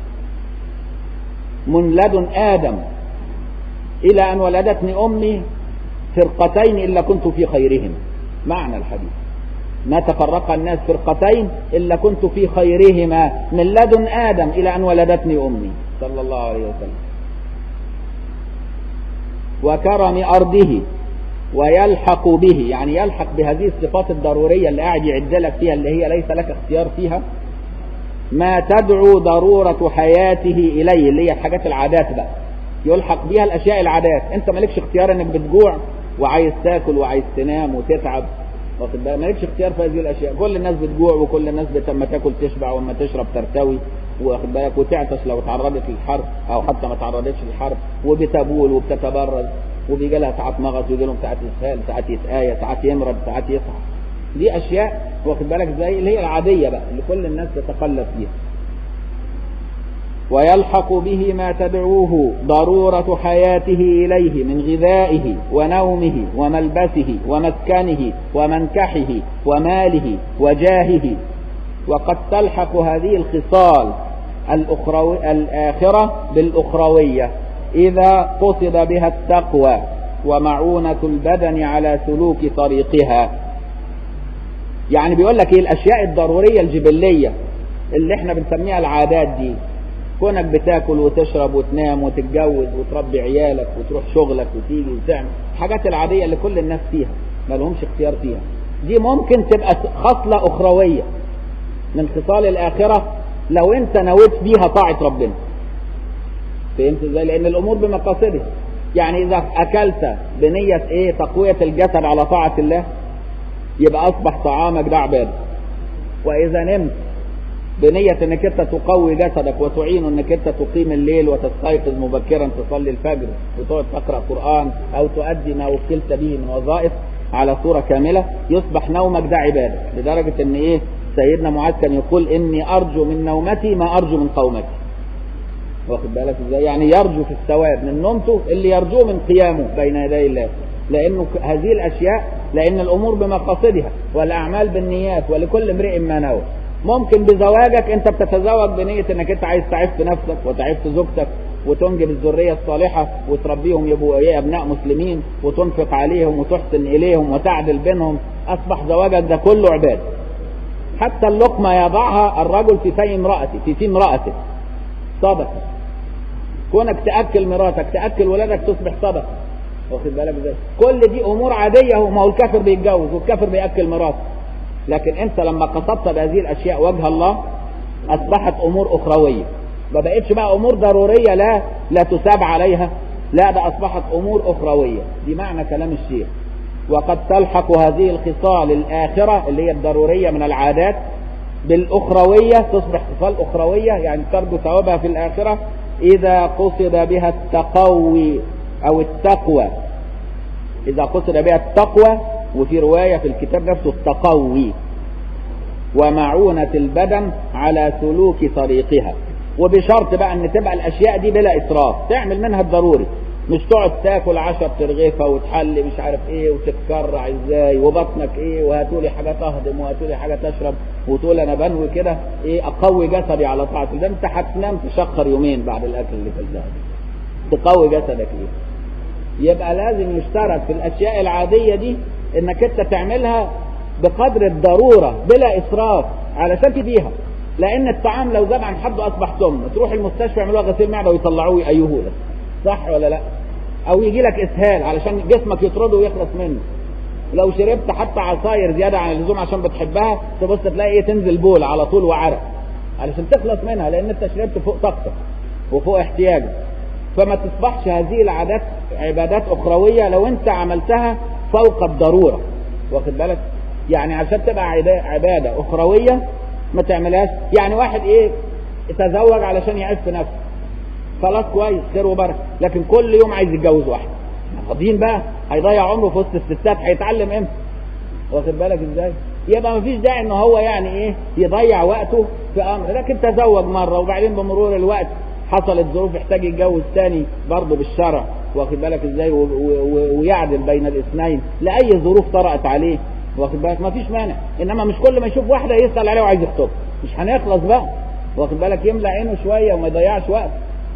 [SPEAKER 1] من لدن آدم إلى أن ولدتني أمي فرقتين إلا كنت في خيرهم معنى الحديث ما تفرق الناس فرقتين إلا كنت في خيرهما من لدن آدم إلى أن ولدتني أمي صلى الله عليه وسلم وكرم أرضه ويلحق به يعني يلحق بهذه الصفات الضرورية اللي قاعد يعد لك فيها اللي هي ليس لك اختيار فيها ما تدعو ضرورة حياته إليه اللي هي الحاجات العادات بقى يلحق بها الأشياء العادات أنت مالكش اختيار أنك بتجوع وعايز تاكل وعايز تنام وتتعب واخد بالك مالكش اختيار في هذه الاشياء كل الناس بتجوع وكل الناس لما تاكل تشبع ولما تشرب ترتوي واخد بالك وتعطش لو تعرضت للحر او حتى ما تعرضتش للحر وبتبول وبتتبرد وبيجي لها ساعات مغص ويجي لهم ساعات اسهال ساعات يتآية ساعات يمرض ساعات يصحى دي اشياء واخد بالك زي اللي هي العاديه بقى اللي كل الناس تتقلب فيها ويلحق به ما تدعوه ضرورة حياته إليه من غذائه ونومه وملبسه ومسكنه ومنكحه وماله وجاهه وقد تلحق هذه الخصال الأخروي الآخرة بالأخروية إذا قصد بها التقوى ومعونة البدن على سلوك طريقها يعني بيقول لك ايه الاشياء الضروريه الجبليه اللي احنا بنسميها العادات دي كونك بتاكل وتشرب وتنام وتتجوز وتربي عيالك وتروح شغلك وتيجي وتعمل الحاجات العاديه اللي كل الناس فيها ما لهمش اختيار فيها دي ممكن تبقى خصله اخرويه من خصال الاخره لو انت نويت بيها طاعه ربنا فهمت ازاي لان الامور بمقاصدها يعني اذا اكلت بنيه ايه تقويه الجسد على طاعه الله يبقى اصبح طعامك ده عباده واذا نمت بنية انك انت تقوي جسدك وتعين انك انت تقيم الليل وتستيقظ مبكرا تصلي الفجر وتقعد تقرا قران او تؤدي ما وكلت به من وظائف على صوره كامله يصبح نومك ده عباده لدرجه ان ايه سيدنا معاذ كان يقول اني ارجو من نومتي ما ارجو من قومتي واخد بالك ازاي يعني يرجو في الثواب من نومته اللي يرجوه من قيامه بين يدي الله لانه هذه الاشياء لان الامور بمقاصدها والاعمال بالنيات ولكل امرئ ما نوى ممكن بزواجك انت بتتزوج بنية انك انت عايز تعف نفسك وتعف زوجتك وتنجب الذرية الصالحة وتربيهم يبقوا ايه ابناء مسلمين وتنفق عليهم وتحسن اليهم وتعدل بينهم اصبح زواجك ده كله عبادة حتى اللقمة يضعها الرجل في في امرأته في في امرأته صدقة كونك تأكل مراتك تأكل ولادك تصبح صدقة واخد بالك ازاي كل دي امور عادية ما هو الكافر بيتجوز والكافر بيأكل مراته لكن انت لما قصدت بهذه الاشياء وجه الله اصبحت امور اخرويه ما بقتش بقى امور ضروريه لا لا تساب عليها لا ده اصبحت امور اخرويه دي معنى كلام الشيخ وقد تلحق هذه الخصال الاخره اللي هي الضروريه من العادات بالاخرويه تصبح خصال اخرويه يعني ترجو ثوابها في الاخره اذا قصد بها التقوي او التقوى اذا قصد بها التقوى وفي رواية في الكتاب نفسه التقوي ومعونة البدن على سلوك طريقها وبشرط بقى ان تبقى الاشياء دي بلا اسراف تعمل منها الضروري مش تقعد تاكل عشر ترغيفه وتحلي مش عارف ايه وتتكرع ازاي وبطنك ايه وهاتولي حاجه تهضم وهاتولي حاجه تشرب وتقول انا بنوي كده ايه اقوي جسدي على طاعه ده انت هتنام تشخر يومين بعد الاكل اللي كلتها تقوي جسدك ايه يبقى لازم يشترط في الاشياء العاديه دي انك انت تعملها بقدر الضرورة بلا اسراف علشان تبيها لان الطعام لو زاد عن حده اصبح سم تروح المستشفى يعملوها غسيل معده ويطلعوه يأيوه لك صح ولا لا او يجي لك اسهال علشان جسمك يطرده ويخلص منه لو شربت حتى عصاير زياده عن اللزوم عشان بتحبها تبص تلاقي ايه تنزل بول على طول وعرق علشان تخلص منها لان انت شربت فوق طاقتك وفوق احتياجك فما تصبحش هذه العادات عبادات اخرويه لو انت عملتها فوق الضروره واخد بالك يعني عشان تبقى عباده اخرويه ما تعملهاش يعني واحد ايه تزوج علشان يعف نفسه خلاص كويس خير وبركه لكن كل يوم عايز يتجوز واحده فاضيين بقى هيضيع عمره في وسط الستات هيتعلم امتى واخد بالك ازاي يبقى مفيش داعي ان هو يعني ايه يضيع وقته في امر لكن تزوج مره وبعدين بمرور الوقت حصلت ظروف يحتاج يتجوز تاني برضه بالشرع واخد بالك ازاي ويعدل بين الاثنين لاي ظروف طرأت عليه واخد بالك مفيش مانع انما مش كل ما يشوف واحده يسال عليها وعايز يخطبها مش هنخلص بقى واخد بالك يملى عينه شويه وما يضيعش وقت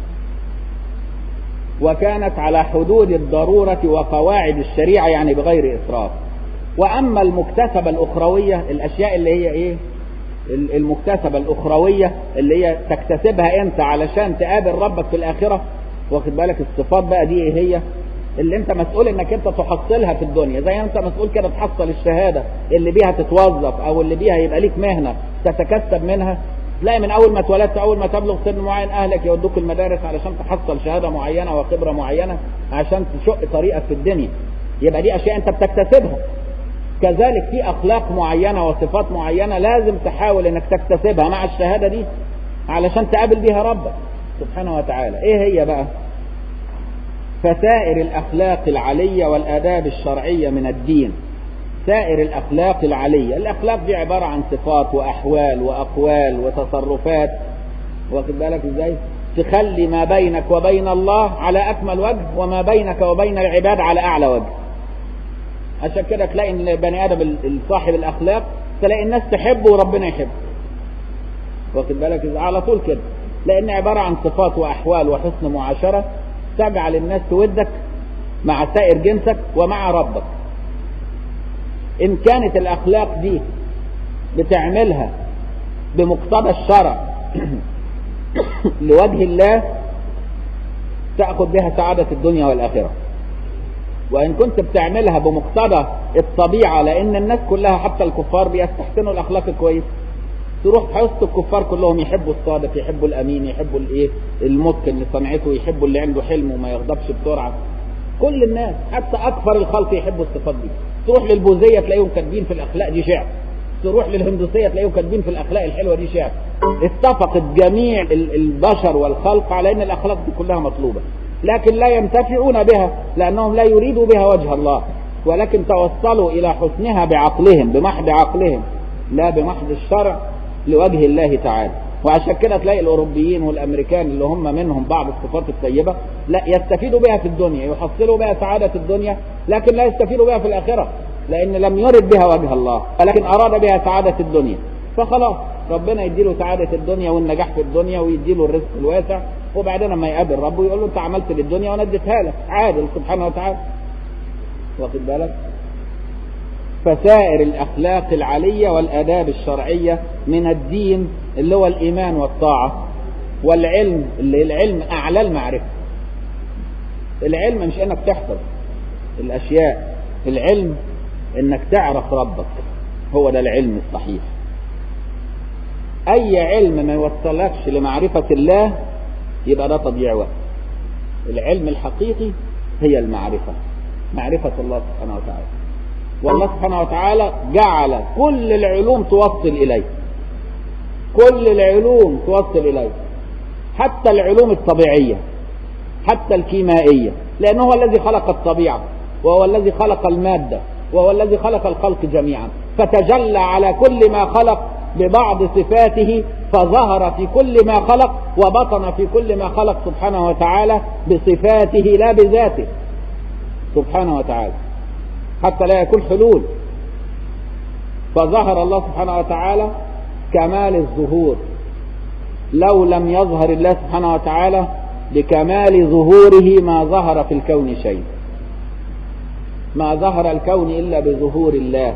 [SPEAKER 1] وكانت على حدود الضرورة وقواعد الشريعة يعني بغير إسراف وأما المكتسبة الأخروية الأشياء اللي هي إيه المكتسبة الأخروية اللي هي تكتسبها أنت علشان تقابل ربك في الآخرة واخد بالك الصفات بقى دي إيه هي اللي أنت مسؤول إنك أنت تحصلها في الدنيا زي أنت مسؤول كده تحصل الشهادة اللي بيها تتوظف أو اللي بيها يبقى ليك مهنة تتكسب منها تلاقي من اول ما اتولدت اول ما تبلغ سن معين اهلك يودوك المدارس علشان تحصل شهاده معينه وخبره معينه عشان تشق طريقك في الدنيا يبقى دي اشياء انت بتكتسبها كذلك في اخلاق معينه وصفات معينه لازم تحاول انك تكتسبها مع الشهاده دي علشان تقابل بيها ربك سبحانه وتعالى ايه هي بقى فسائر الاخلاق العليه والاداب الشرعيه من الدين سائر الأخلاق العلية الأخلاق دي عبارة عن صفات وأحوال وأقوال وتصرفات واخد بالك إزاي تخلي ما بينك وبين الله على أكمل وجه وما بينك وبين العباد على أعلى وجه عشان كده تلاقي ان البني ادم صاحب الاخلاق تلاقي الناس تحبه وربنا يحبه واخد بالك ازاي على طول كده لان عباره عن صفات واحوال وحسن معاشره تجعل الناس تودك مع سائر جنسك ومع ربك ان كانت الاخلاق دي بتعملها بمقتضى الشرع لوجه الله تاخذ بها سعاده الدنيا والاخره وان كنت بتعملها بمقتضى الطبيعه لان الناس كلها حتى الكفار بيستحسنوا الاخلاق الكويسه تروح وسط الكفار كلهم يحبوا الصادق يحبوا الامين يحبوا الايه المتقن لصنعته يحبوا اللي عنده حلم وما يغضبش بسرعه كل الناس حتى اكثر الخلق يحبوا الصفات دي تروح للبوذيه تلاقيهم كاتبين في الاخلاق دي شعر تروح للهندوسيه تلاقيهم كاتبين في الاخلاق الحلوه دي شعر اتفقت جميع البشر والخلق على ان الاخلاق دي كلها مطلوبه لكن لا ينتفعون بها لانهم لا يريدوا بها وجه الله ولكن توصلوا الى حسنها بعقلهم بمحض عقلهم لا بمحض الشرع لوجه الله تعالى وعشان كده تلاقي الاوروبيين والامريكان اللي هم منهم بعض الصفات الطيبه لا يستفيدوا بها في الدنيا يحصلوا بها سعاده الدنيا لكن لا يستفيدوا بها في الاخره لان لم يرد بها وجه الله ولكن اراد بها سعاده الدنيا فخلاص ربنا يديله سعاده الدنيا والنجاح في الدنيا ويديله الرزق الواسع وبعدين لما يقابل ربه يقول له انت عملت للدنيا وانا اديتها لك عادل سبحانه وتعالى واخد بالك فسائر الاخلاق العليه والاداب الشرعيه من الدين اللي هو الايمان والطاعه والعلم اللي العلم اعلى المعرفه العلم مش انك تحفظ الاشياء العلم انك تعرف ربك هو ده العلم الصحيح اي علم ما يوصلكش لمعرفه الله يبقى ده تضييع وقت العلم الحقيقي هي المعرفه معرفه الله سبحانه وتعالى والله سبحانه وتعالى جعل كل العلوم توصل إليه كل العلوم توصل إليه حتى العلوم الطبيعية حتى الكيميائية لأنه هو الذي خلق الطبيعة وهو الذي خلق المادة وهو الذي خلق الخلق جميعا فتجلى على كل ما خلق ببعض صفاته فظهر في كل ما خلق وبطن في كل ما خلق سبحانه وتعالى بصفاته لا بذاته سبحانه وتعالى حتى لا يكون حلول فظهر الله سبحانه وتعالى كمال الظهور لو لم يظهر الله سبحانه وتعالى بكمال ظهوره ما ظهر في الكون شيء ما ظهر الكون إلا بظهور الله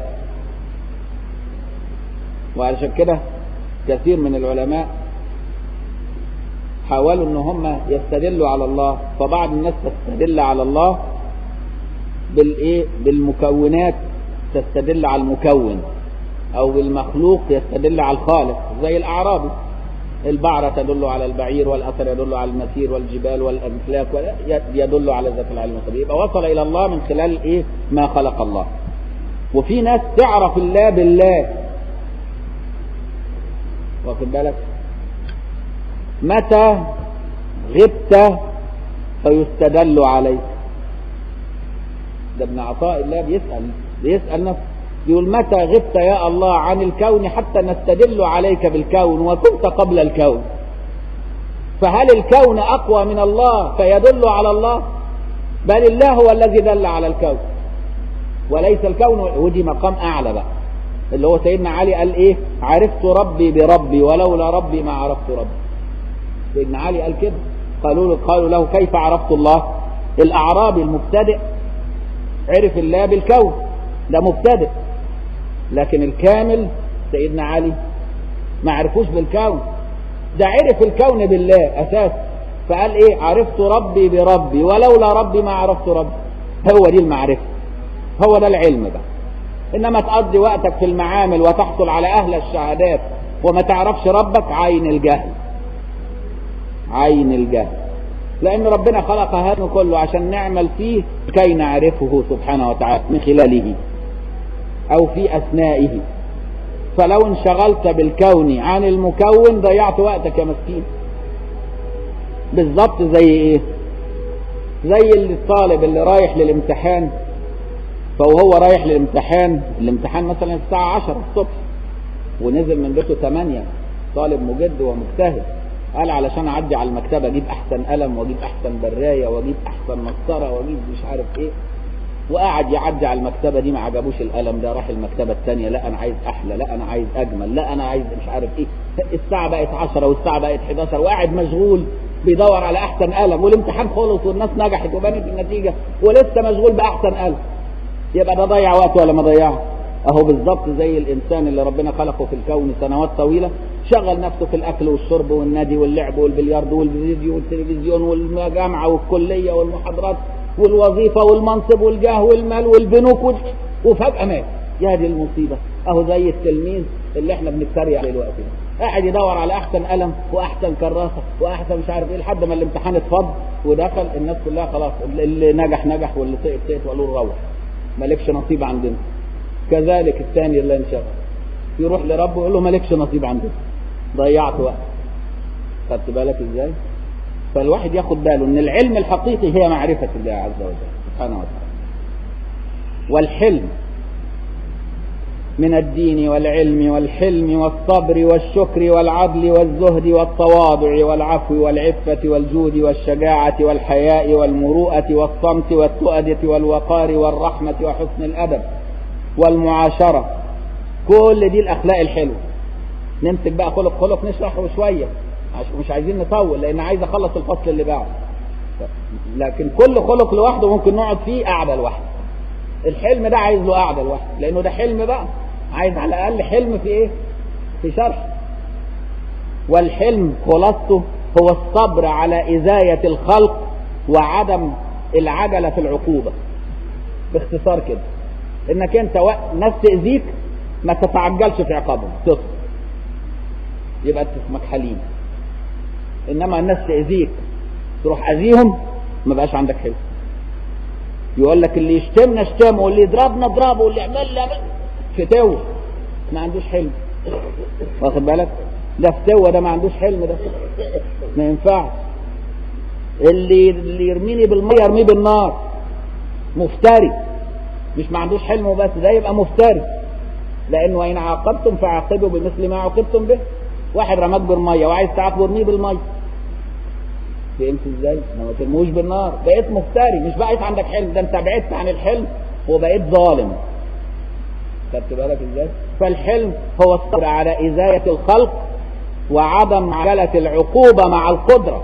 [SPEAKER 1] وعشان كده كثير من العلماء حاولوا ان هم يستدلوا على الله فبعض الناس تستدل على الله بالايه بالمكونات تستدل على المكون او بالمخلوق يستدل على الخالق زي الاعرابي البعرة تدل على البعير والأثر يدل على المسير والجبال والأملاك يدل على ذات العلم الخبير يبقى وصل إلى الله من خلال إيه ما خلق الله وفي ناس تعرف الله بالله واخد بالك متى غبت فيستدل عليك ده ابن عطاء الله بيسأل بيسأل نفسه يقول متى غبت يا الله عن الكون حتى نستدل عليك بالكون وكنت قبل الكون فهل الكون أقوى من الله فيدل على الله بل الله هو الذي دل على الكون وليس الكون ودي مقام أعلى بقى اللي هو سيدنا علي قال إيه عرفت ربي بربي ولولا ربي ما عرفت ربي سيدنا علي قال كده قالوا له قالوا له كيف عرفت الله الأعرابي المبتدئ عرف الله بالكون ده مبتدئ لكن الكامل سيدنا علي ما عرفوش بالكون ده عرف الكون بالله أساس فقال إيه عرفت ربي بربي ولولا ربي ما عرفت ربي هو دي المعرفة هو ده العلم بقى إنما تقضي وقتك في المعامل وتحصل على أهل الشهادات وما تعرفش ربك عين الجهل عين الجهل لأن ربنا خلق هذا كله عشان نعمل فيه كي نعرفه سبحانه وتعالى من خلاله أو في أثنائه فلو انشغلت بالكون عن المكون ضيعت وقتك يا مسكين بالظبط زي ايه زي الطالب اللي رايح للامتحان فوهو رايح للامتحان الامتحان مثلا الساعة 10 الصبح ونزل من بيته 8 طالب مجد ومجتهد قال علشان اعدي على المكتبة اجيب احسن قلم واجيب احسن براية واجيب احسن مسطرة واجيب مش عارف ايه وقعد يعدي على المكتبه دي ما عجبوش القلم ده راح المكتبه الثانيه لا انا عايز احلى لا انا عايز اجمل لا انا عايز مش عارف ايه الساعه بقت 10 والساعه بقت 11 وقاعد مشغول بيدور على احسن قلم والامتحان خلص والناس نجحت وبانت النتيجه ولسه مشغول باحسن قلم يبقى ده ضيع وقت ولا ما ضيعه اهو بالظبط زي الانسان اللي ربنا خلقه في الكون سنوات طويله شغل نفسه في الاكل والشرب والنادي واللعب والبلياردو والفيديو والتلفزيون والجامعه والكليه والمحاضرات والوظيفة والمنصب والجاه والمال والبنوك وال... وفجأة مات يا دي المصيبة اهو زي التلميذ اللي احنا بنتريق عليه دلوقتي قاعد يدور على احسن قلم واحسن كراسة واحسن مش عارف ايه لحد ما الامتحان اتفض ودخل الناس كلها خلاص اللي نجح نجح واللي سقط سقط وقالوا له روح مالكش نصيب عندنا كذلك الثاني اللي انشغل يروح لربه يقول له مالكش نصيب عندنا ضيعت وقت خدت بالك ازاي؟ فالواحد ياخد باله ان العلم الحقيقي هي معرفة الله عز وجل سبحانه وتعالى والحلم من الدين والعلم والحلم والصبر والشكر والعدل والزهد والتواضع والعفو والعفة والجود والشجاعة والحياء والمروءة والصمت والتؤدة والوقار والرحمة وحسن الأدب والمعاشرة كل دي الأخلاق الحلوة نمسك بقى خلق خلق نشرحه شوية مش عايزين نطول لان عايز اخلص الفصل اللي بعده لكن كل خلق لوحده ممكن نقعد فيه قعده لوحده الحلم ده عايز له قعده لوحده لانه ده حلم بقى عايز على الاقل حلم في ايه في شرح والحلم خلاصته هو الصبر على ازايه الخلق وعدم العجله في العقوبه باختصار كده انك انت ناس تاذيك ما تتعجلش في عقابهم تصبر يبقى انت اسمك حليم انما الناس تاذيك تروح اذيهم ما بقاش عندك حلم يقول لك اللي يشتمنا اشتمه واللي يضربنا اضربه واللي يعمل لنا فتاوى ما عندوش حلم واخد بالك ده فتوى ده ما عندوش حلم ده ما ينفعش اللي اللي يرميني بالميه يرميه بالنار مفتري مش ما عندوش حلم وبس ده يبقى مفتري لانه وان عاقبتم فعاقبوا بمثل ما عوقبتم به واحد رماك بالميه وعايز تعاقبه ارميه بالميه فهمت ازاي؟ ما ترموش بالنار بقيت مفتري مش بقيت عندك حلم ده انت بعدت عن الحلم وبقيت ظالم خدت بالك ازاي؟ فالحلم هو الصبر على ازايه الخلق وعدم عجله العقوبه مع القدره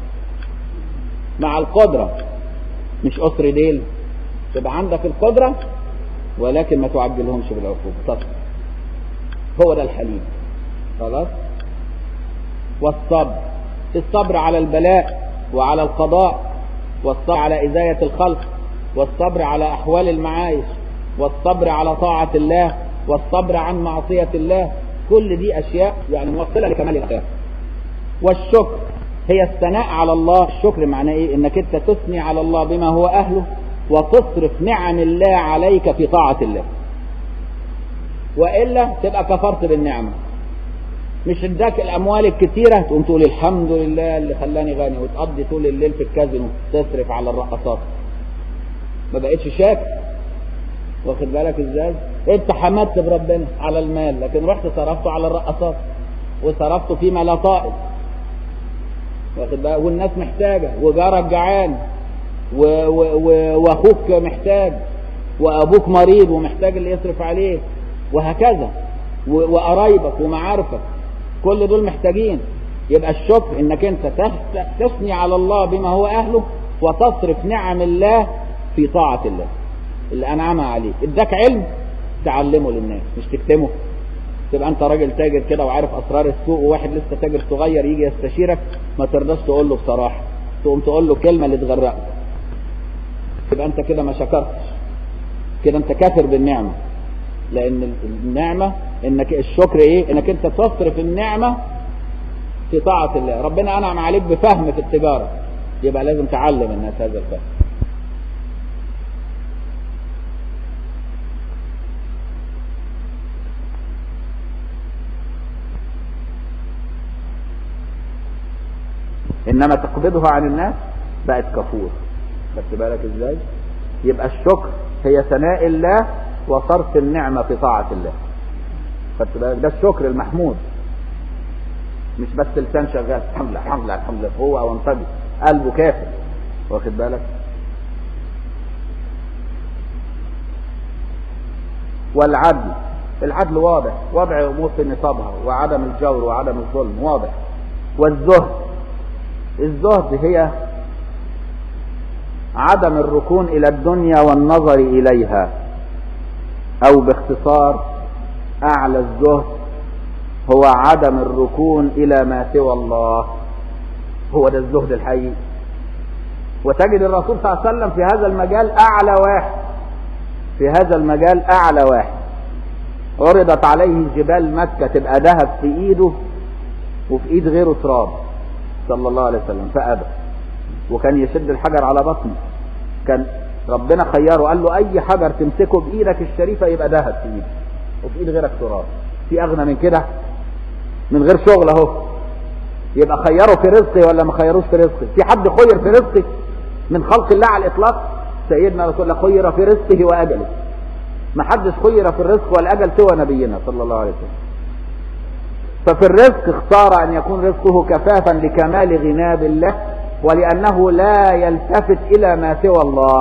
[SPEAKER 1] مع القدره مش قصر ديل تبقى عندك القدره ولكن ما تعجلهمش بالعقوبه تصبر هو ده الحليم خلاص والصبر في الصبر على البلاء وعلى القضاء والصبر على إزاية الخلق والصبر على أحوال المعايش والصبر على طاعة الله والصبر عن معصية الله كل دي أشياء يعني موصلة لكمال الأخلاق والشكر هي الثناء على الله الشكر معناه ايه انك انت تثني على الله بما هو اهله وتصرف نعم الله عليك في طاعة الله وإلا تبقى كفرت بالنعمة مش اداك الاموال الكتيرة تقوم تقول الحمد لله اللي خلاني غني وتقضي طول الليل في الكازينو تصرف على الرقصات ما بقتش شاكر واخد بالك ازاي انت حمدت بربنا على المال لكن رحت صرفته على الرقصات وصرفته فيما لا طائل واخد بالك والناس محتاجة وجارك جعان و... و... و... واخوك محتاج وابوك مريض ومحتاج اللي يصرف عليه وهكذا و... وقرايبك ومعارفك كل دول محتاجين يبقى الشكر انك انت تثني على الله بما هو اهله وتصرف نعم الله في طاعة الله اللي انعمها عليك اداك علم تعلمه للناس مش تكتمه تبقى انت راجل تاجر كده وعارف اسرار السوق وواحد لسه تاجر صغير يجي يستشيرك ما ترضاش تقول له بصراحه تقوم تقول له كلمه اللي تغرقه يبقى انت كده ما شكرتش كده انت كافر بالنعمه لان النعمه انك الشكر ايه انك انت تصرف النعمه في طاعه الله ربنا انعم عليك بفهم في التجاره يبقى لازم تعلم الناس هذا الفهم انما تقبضها عن الناس بقت كفور خدت بالك ازاي يبقى الشكر هي ثناء الله وصرف النعمة في طاعة الله خدت بالك ده الشكر المحمود مش بس لسان شغال الحمد لله الحمد لله الحمد لله هو وانطجي قلبه كافر واخد بالك والعدل العدل واضح وضع امور في نصابها وعدم الجور وعدم الظلم واضح والزهد الزهد هي عدم الركون الى الدنيا والنظر اليها او باختصار اعلى الزهد هو عدم الركون الى ما سوى الله هو ده الزهد الحقيقي وتجد الرسول صلى الله عليه وسلم في هذا المجال اعلى واحد في هذا المجال اعلى واحد عرضت عليه جبال مكة تبقى ذهب في ايده وفي ايد غيره تراب صلى الله عليه وسلم فأبى وكان يشد الحجر على بطنه كان ربنا خيره قال له اي حجر تمسكه بايدك الشريفه يبقى ذهب في ايدك وفي ايد غيرك تراب في اغنى من كده من غير شغل اهو يبقى خيره في رزقي ولا ما خيروش في رزقي في حد خير في رزقي من خلق الله على الاطلاق سيدنا رسول الله خير في رزقه واجله ما حدش خير في الرزق والاجل سوى نبينا صلى الله عليه وسلم ففي الرزق اختار ان يكون رزقه كفافا لكمال غنى بالله ولانه لا يلتفت الى ما سوى الله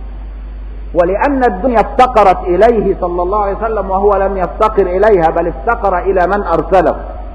[SPEAKER 1] ولان الدنيا افتقرت اليه صلى الله عليه وسلم وهو لم يفتقر اليها بل افتقر الى من ارسله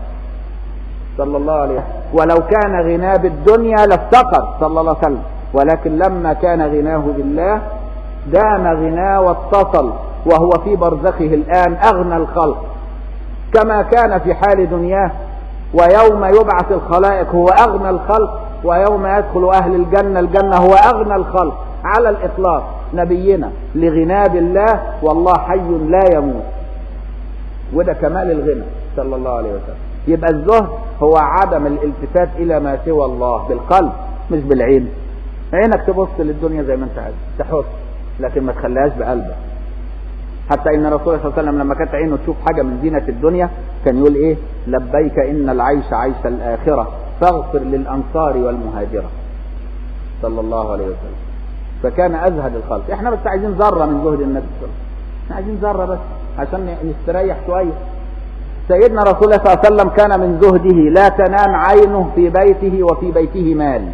[SPEAKER 1] صلى الله عليه وسلم ولو كان غناه بالدنيا لافتقر صلى الله عليه وسلم ولكن لما كان غناه بالله دام غناه واتصل وهو في برزخه الان اغنى الخلق كما كان في حال دنياه ويوم يبعث الخلائق هو اغنى الخلق ويوم يدخل اهل الجنه الجنه هو اغنى الخلق على الاطلاق نبينا لغنى بالله والله حي لا يموت وده كمال الغنى صلى الله عليه وسلم يبقى الزهد هو عدم الالتفات الى ما سوى الله بالقلب مش بالعين عينك تبص للدنيا زي ما انت عايز تحط لكن ما تخليهاش بقلبك حتى ان الرسول صلى الله عليه وسلم لما كانت عينه تشوف حاجه من زينه الدنيا كان يقول ايه لبيك ان العيش عيش الاخره فاغفر للانصار والمهاجره صلى الله عليه وسلم فكان ازهد الخلق احنا بس عايزين ذره من زهد النبي صلى الله عليه وسلم احنا عايزين ذره بس عشان نستريح شويه سيدنا رسول الله صلى الله عليه وسلم كان من زهده لا تنام عينه في بيته وفي بيته مال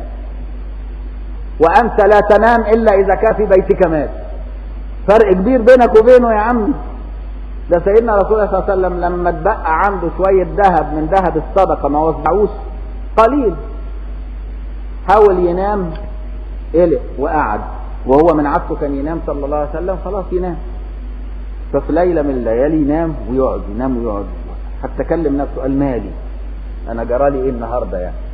[SPEAKER 1] وانت لا تنام الا اذا كان في بيتك مال فرق كبير بينك وبينه يا عمي ده سيدنا رسول الله صلى الله عليه وسلم لما اتبقى عنده شوية ذهب من ذهب الصدقة ما وزعوش قليل حاول ينام قلق وقعد وهو من عادته كان ينام صلى الله عليه وسلم خلاص ينام ففي ليلة من الليالي ينام ويقعد ينام ويقعد حتى كلم نفسه قال مالي انا جرالي ايه النهارده يعني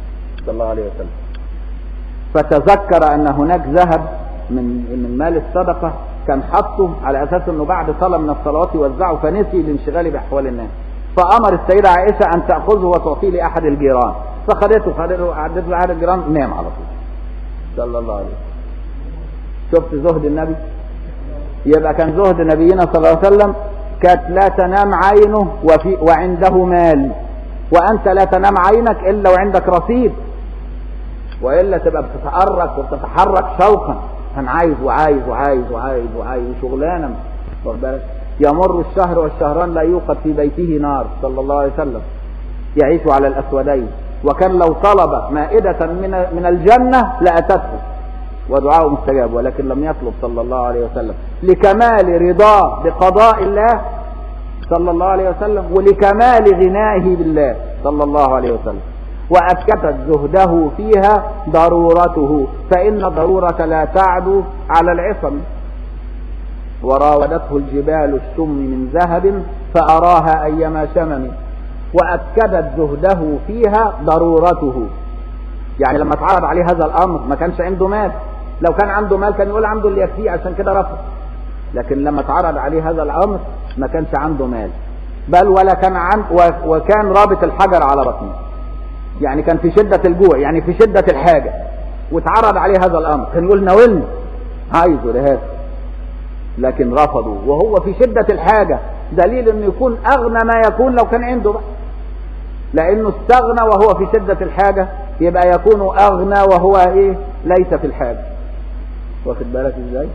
[SPEAKER 1] صلى الله عليه وسلم فتذكر ان هناك ذهب من من مال الصدقه كان حطه على اساس انه بعد صلاه من الصلوات يوزعه فنسي الانشغال باحوال الناس فامر السيده عائشه ان تاخذه وتعطيه لاحد الجيران فخدته خدته عدته لاحد الجيران نام على طول صلى الله عليه وسلم شفت زهد النبي يبقى كان زهد نبينا صلى الله عليه وسلم كانت لا تنام عينه وفي وعنده مال وانت لا تنام عينك الا وعندك رصيد والا تبقى بتتحرك وبتتحرك شوقا كان عايز وعايز وعايز وعايز وعايز شغلانه واخد بالك يمر الشهر والشهران لا يوقد في بيته نار صلى الله عليه وسلم يعيش على الاسودين وكان لو طلب مائدة من من الجنة لأتته ودعاءه مستجاب ولكن لم يطلب صلى الله عليه وسلم لكمال رضاه بقضاء الله صلى الله عليه وسلم ولكمال غنائه بالله صلى الله عليه وسلم وأسكتت زهده فيها ضرورته فإن الضرورة لا تعدو على العصم وراودته الجبال السم من ذهب فأراها أيما شمم وأكدت زهده فيها ضرورته يعني لما اتعرض عليه هذا الأمر ما كانش عنده مال لو كان عنده مال كان يقول عنده اللي يكفيه عشان كده رفض لكن لما اتعرض عليه هذا الأمر ما كانش عنده مال بل ولا كان عن وكان رابط الحجر على بطنه يعني كان في شدة الجوع يعني في شدة الحاجة واتعرض عليه هذا الأمر كان يقول ناولني عايزه لهذا لكن رفضوا وهو في شدة الحاجة دليل انه يكون اغنى ما يكون لو كان عنده بقى لانه استغنى وهو في شدة الحاجة يبقى يكون اغنى وهو ايه ليس في الحاجة واخد بالك ازاي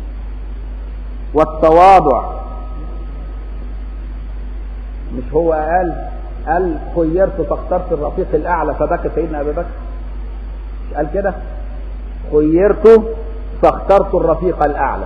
[SPEAKER 1] والتواضع مش هو قال قال خيرت فاخترت الرفيق الاعلى فبكى سيدنا ابي بكر مش قال كده خيرت فاخترت الرفيق الاعلى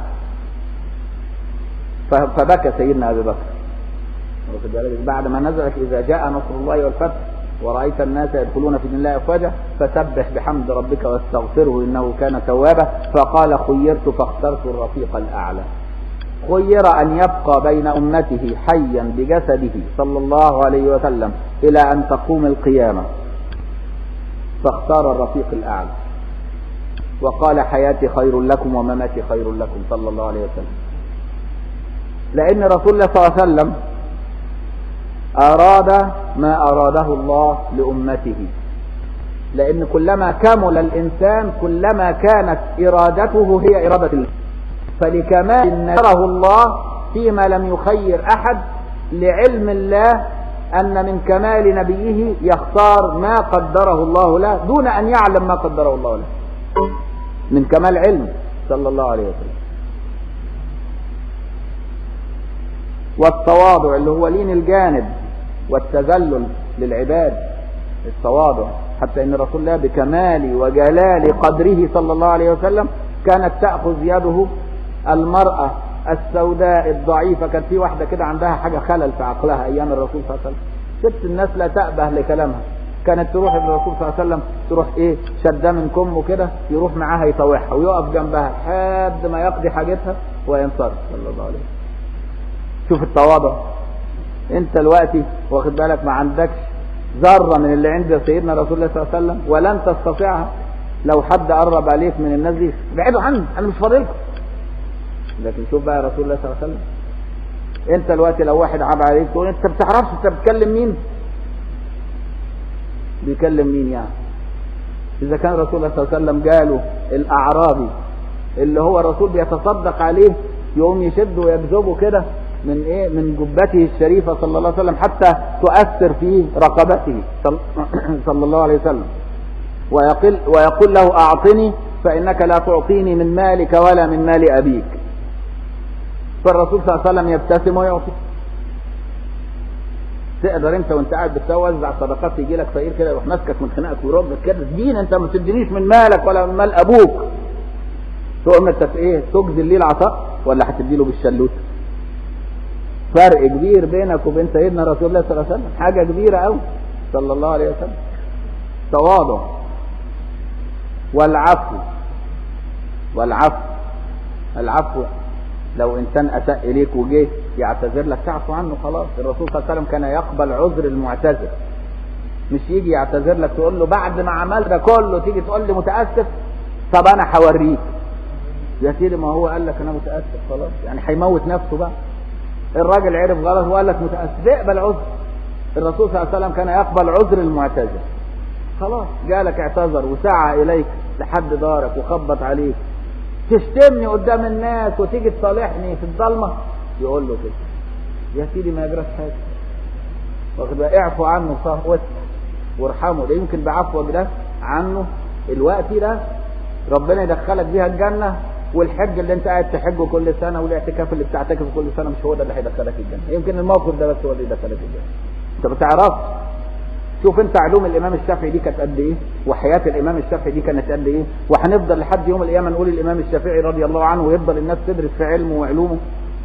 [SPEAKER 1] فبكى سيدنا ابي بكر بعد ما نزلت اذا جاء نصر الله والفتح ورأيت الناس يدخلون في دين الله أفواجا فسبح بحمد ربك واستغفره إنه كان توابا فقال خيرت فاخترت الرفيق الأعلى خير أن يبقى بين أمته حيا بجسده صلى الله عليه وسلم إلى أن تقوم القيامة فاختار الرفيق الأعلى وقال حياتي خير لكم ومماتي خير لكم صلى الله عليه وسلم لأن رسول الله صلى الله عليه وسلم أراد ما أراده الله لأمته لأن كلما كمل الإنسان كلما كانت إرادته هي إرادة الله فلكمال نذره الله فيما لم يخير أحد لعلم الله أن من كمال نبيه يختار ما قدره الله له دون أن يعلم ما قدره الله له من كمال علم صلى الله عليه وسلم والتواضع اللي هو لين الجانب والتذلل للعباد التواضع حتى ان رسول الله بكمال وجلال قدره صلى الله عليه وسلم كانت تأخذ يده المرأة السوداء الضعيفة كانت في واحدة كده عندها حاجة خلل في عقلها أيام الرسول صلى الله عليه وسلم ست الناس لا تأبه لكلامها كانت تروح الرسول صلى الله عليه وسلم تروح ايه شده من كمه كده يروح معاها يطوعها ويقف جنبها لحد ما يقضي حاجتها وينصرف صلى الله عليه وسلم شوف التواضع انت دلوقتي واخد بالك ما عندكش ذره من اللي عند سيدنا رسول الله صلى الله عليه وسلم ولن تستطيعها لو حد قرب عليك من الناس دي ابعدوا عني انا مش فاضلكم لكن شوف بقى رسول الله صلى الله عليه وسلم انت دلوقتي لو واحد عاب عليك تقول انت ما بتعرفش انت بتكلم مين بيكلم مين يعني اذا كان رسول الله صلى الله عليه وسلم جاله الاعرابي اللي هو الرسول بيتصدق عليه يقوم يشده ويجذبه كده من ايه من جبته الشريفه صلى الله عليه وسلم حتى تؤثر في رقبته صلى الله عليه وسلم ويقول ويقول له اعطني فانك لا تعطيني من مالك ولا من مال ابيك فالرسول صلى الله عليه وسلم يبتسم ويعطي تقدر انت وانت قاعد بتوزع صدقات يجي لك فقير كده يروح ماسكك من خناقك ويردك كده اديني انت ما تدينيش من مالك ولا من مال ابوك تقوم انت ايه تجزي ليه العطاء ولا هتدي له بالشلوت فرق كبير بينك وبين سيدنا رسول الله صلى الله عليه وسلم حاجه كبيره قوي صلى الله عليه وسلم تواضع والعفو والعفو العفو لو انسان اساء اليك وجه يعتذر لك تعفو عنه خلاص الرسول صلى الله عليه وسلم كان يقبل عذر المعتذر مش يجي يعتذر لك تقول له بعد ما عملت ده كله تيجي تقول لي متاسف طب انا هوريك يا سيدي ما هو قال لك انا متاسف خلاص يعني هيموت نفسه بقى الراجل عرف غلط وقال لك متاسف اقبل عذر الرسول صلى الله عليه وسلم كان يقبل عذر المعتذر خلاص جالك اعتذر وسعى اليك لحد دارك وخبط عليك تشتمني قدام الناس وتيجي تصالحني في الضلمه يقول له كده يا سيدي ما يجراش حاجه واخد بالك اعفو عنه صح وارحمه ده يمكن بعفوك ده عنه الوقت ده ربنا يدخلك بيها الجنه والحج اللي انت قاعد تحجه كل سنه والاعتكاف اللي بتعتكفه كل سنه مش هو ده اللي هيدخلك الجنه يمكن الموقف ده بس هو اللي يدخلك الجنه انت ما تعرفش شوف انت علوم الامام الشافعي دي كانت قد ايه وحياه الامام الشافعي دي كانت قد ايه وهنفضل لحد يوم القيامه نقول الامام الشافعي رضي الله عنه ويفضل الناس تدرس في علمه وعلومه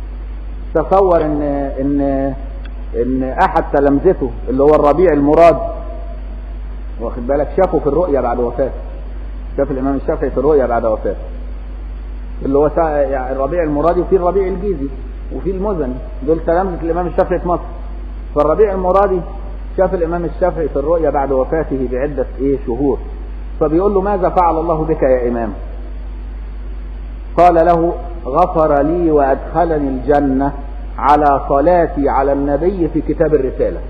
[SPEAKER 1] تصور ان ان ان احد تلامذته اللي هو الربيع المراد واخد بالك شافه في الرؤيا بعد وفاته شاف الامام الشافعي في الرؤيا بعد وفاته اللي هو يعني الربيع المرادي وفي الربيع الجيزي وفي المزني دول تلامذة الامام الشافعي في مصر فالربيع المرادي شاف الامام الشافعي في الرؤيا بعد وفاته بعدة ايه شهور فبيقول له ماذا فعل الله بك يا امام قال له غفر لي وادخلني الجنة على صلاتي على النبي في كتاب الرسالة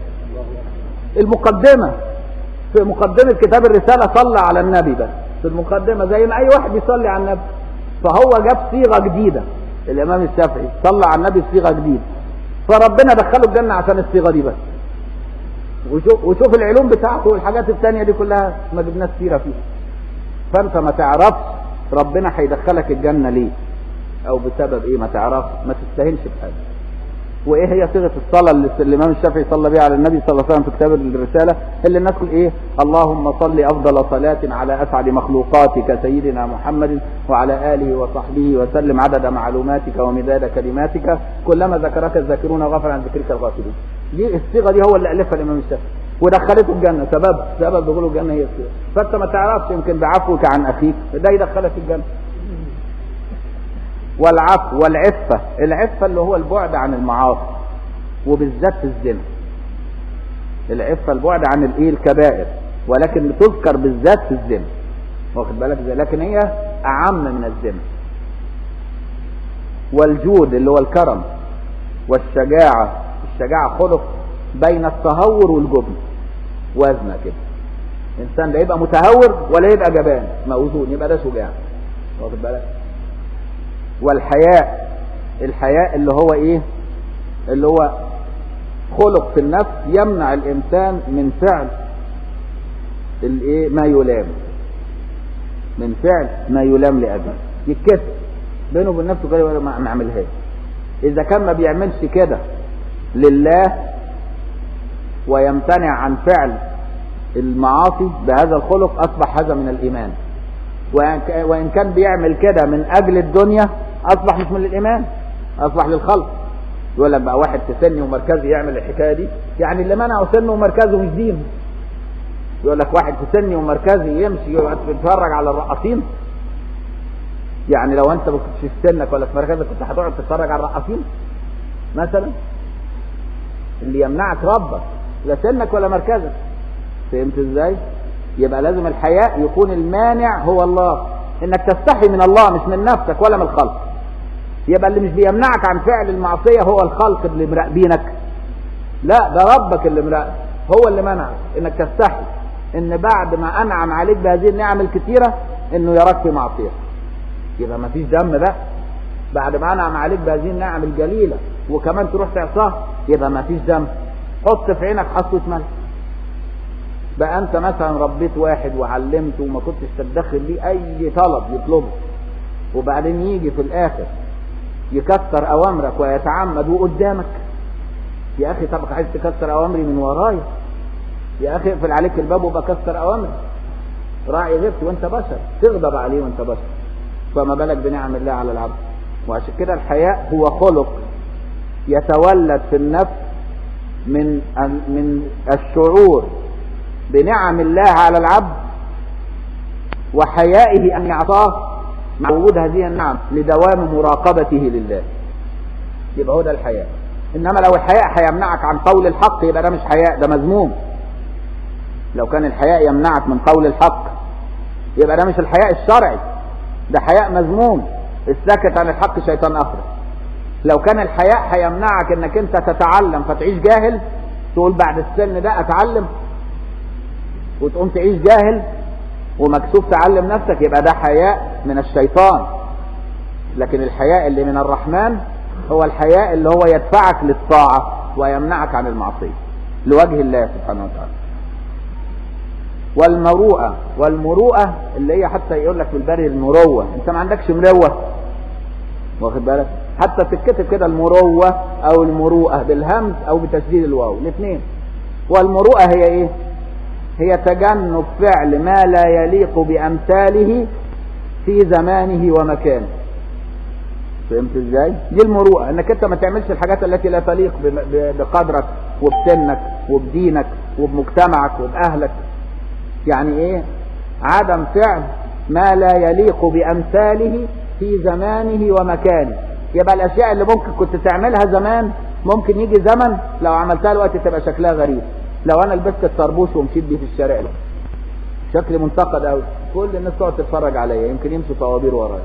[SPEAKER 1] المقدمة في مقدمة كتاب الرسالة صلى على النبي بس في المقدمة زي ما أي واحد بيصلي على النبي فهو جاب صيغة جديدة الإمام الشافعي صلى على النبي بصيغة جديدة فربنا دخله الجنة عشان الصيغة دي بس وشوف, وشوف العلوم بتاعته والحاجات التانية دي كلها ما جبناش سيرة فيها فأنت ما تعرفش ربنا هيدخلك الجنة ليه أو بسبب إيه ما تعرفش ما تستاهلش بحاجة وايه هي صيغه الصلاه اللي الامام الشافعي صلى بها على النبي صلى الله عليه وسلم في كتاب الرساله اللي الناس تقول ايه اللهم صل افضل صلاه على اسعد مخلوقاتك سيدنا محمد وعلى اله وصحبه وسلم عدد معلوماتك ومداد كلماتك كلما ذكرك الذاكرون غفر عن ذكرك الغافلون دي الصيغه دي هو اللي الفها الامام الشافعي ودخلته الجنه سبب سبب دخوله الجنه هي الصيغه فانت ما تعرفش يمكن بعفوك عن اخيك ده يدخلك الجنه والعفو والعفة العفة اللي هو البعد عن المعاصي وبالذات في الزنا العفة البعد عن الايه الكبائر ولكن بتذكر بالذات في الزنا واخد بالك ازاي لكن هي اعم من الزنا والجود اللي هو الكرم والشجاعة الشجاعة خلق بين التهور والجبن وزنة كده الانسان لا يبقى متهور ولا يبقى جبان موزون يبقى ده شجاع واخد بالك والحياء الحياء اللي هو ايه اللي هو خلق في النفس يمنع الانسان من فعل الايه ما يلام من فعل ما يلام لاجله يتكسر بينه وبين نفسه كده ما نعملهاش اذا كان ما بيعملش كده لله ويمتنع عن فعل المعاصي بهذا الخلق اصبح هذا من الايمان وان كان بيعمل كده من اجل الدنيا اصبح مش من الايمان اصبح للخلق يقول لك بقى واحد في سني ومركزي يعمل الحكايه دي يعني اللي منعه سنه ومركزه مش دينه يقول لك واحد في سني ومركزي يمشي يقعد يتفرج على الرقاصين يعني لو انت ما كنتش في سنك ولا في مركزك كنت هتقعد تتفرج على الرقاصين مثلا اللي يمنعك ربك لا سنك ولا مركزك فهمت ازاي يبقى لازم الحياء يكون المانع هو الله انك تستحي من الله مش من نفسك ولا من الخلق يبقى اللي مش بيمنعك عن فعل المعصية هو الخلق اللي مراقبينك لا ده ربك اللي مراقب هو اللي منعك انك تستحي ان بعد ما انعم عليك بهذه النعم الكثيرة انه يراك في معصية يبقى ما فيش دم بقى بعد ما انعم عليك بهذه النعم الجليلة وكمان تروح تعصاه يبقى ما فيش دم حط في عينك حصوة ملح بقى انت مثلا ربيت واحد وعلمته وما كنتش تتدخل ليه اي طلب يطلبه وبعدين يجي في الاخر يكسر اوامرك ويتعمد وقدامك يا اخي طب عايز تكسر اوامري من ورايا يا اخي اقفل عليك الباب وبقى كسر اوامري راعي غبت وانت بشر تغضب عليه وانت بشر فما بالك بنعم الله على العبد وعشان كده الحياء هو خلق يتولد في النفس من من الشعور بنعم الله على العبد وحيائه ان يعطاه مع وجود هذه النعم لدوام مراقبته لله يبقى هو ده الحياء انما لو الحياء هيمنعك عن قول الحق يبقى ده مش حياء ده مذموم لو كان الحياء يمنعك من قول الحق يبقى ده مش الحياء الشرعي ده حياء مذموم الساكت عن الحق شيطان اخر لو كان الحياء هيمنعك انك انت تتعلم فتعيش جاهل تقول بعد السن ده اتعلم وتقوم تعيش جاهل ومكسوف تعلم نفسك يبقى ده حياء من الشيطان لكن الحياء اللي من الرحمن هو الحياء اللي هو يدفعك للطاعة ويمنعك عن المعصية لوجه الله سبحانه وتعالى والمروءة والمروءة اللي هي حتى يقول لك في البري المروة انت ما عندكش مروة واخد بالك حتى تتكتب كده المروة او المروءة بالهمز او بتشديد الواو الاثنين والمروءة هي ايه هي تجنب فعل ما لا يليق بامثاله في زمانه ومكانه فهمت ازاي دي المروءة انك انت ما تعملش الحاجات التي لا تليق بقدرك وبسنك وبدينك وبمجتمعك وباهلك يعني ايه عدم فعل ما لا يليق بامثاله في زمانه ومكانه يبقى الاشياء اللي ممكن كنت تعملها زمان ممكن يجي زمن لو عملتها دلوقتي تبقى شكلها غريب لو انا لبست الطربوش ومشيت بيه في الشارع ده شكل منتقد قوي كل الناس تقعد تتفرج عليا يمكن يمشوا طوابير ورايا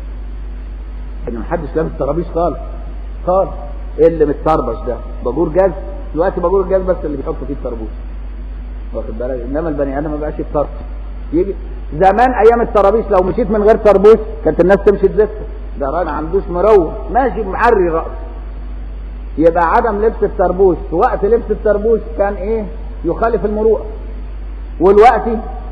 [SPEAKER 1] ان محدش لابس طرابيش خالص خالص ايه اللي متطربش ده باجور جاز دلوقتي باجور الجاز بس اللي بيحط فيه الطربوش واخد بالك انما البني ادم ما بقاش يتطرب يجي زمان ايام الطرابيش لو مشيت من غير طربوش كانت الناس تمشي تزفت ده راجل ما عندوش مروه ماشي معري رأس يبقى عدم لبس الطربوش في وقت لبس الطربوش كان ايه يخالف المروءه والوقت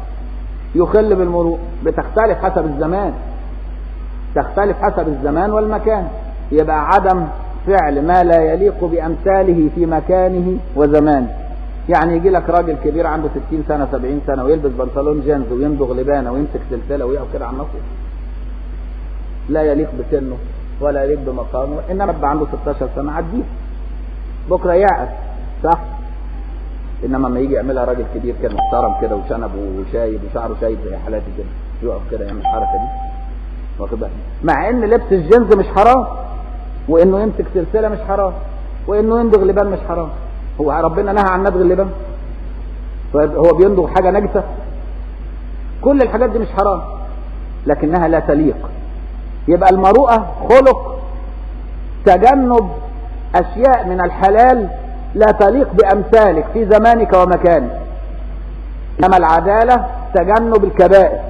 [SPEAKER 1] يخل بالمروءه بتختلف حسب الزمان تختلف حسب الزمان والمكان يبقى عدم فعل ما لا يليق بأمثاله في مكانه وزمانه يعني يجي لك راجل كبير عنده 60 سنة 70 سنة ويلبس بنطلون جينز ويمضغ لبانة ويمسك سلسلة ويقف كده على النصر لا يليق بسنه ولا يليق بمقامه انما شاب عنده 16 سنة عديه بكرة يعقل صح انما لما يجي يعملها راجل كبير كده محترم كده وشنب وشايب وشعره شايب زي حالاتي كده يقف كده يعمل الحركة دي واخد بالك مع ان لبس الجنز مش حرام وانه يمسك سلسله مش حرام وانه يندغ لبان مش حرام هو ربنا نهى عن ندغ اللبان هو بيندغ حاجه نجسه كل الحاجات دي مش حرام لكنها لا تليق يبقى المروءه خلق تجنب اشياء من الحلال لا تليق بامثالك في زمانك ومكانك انما العداله تجنب الكبائر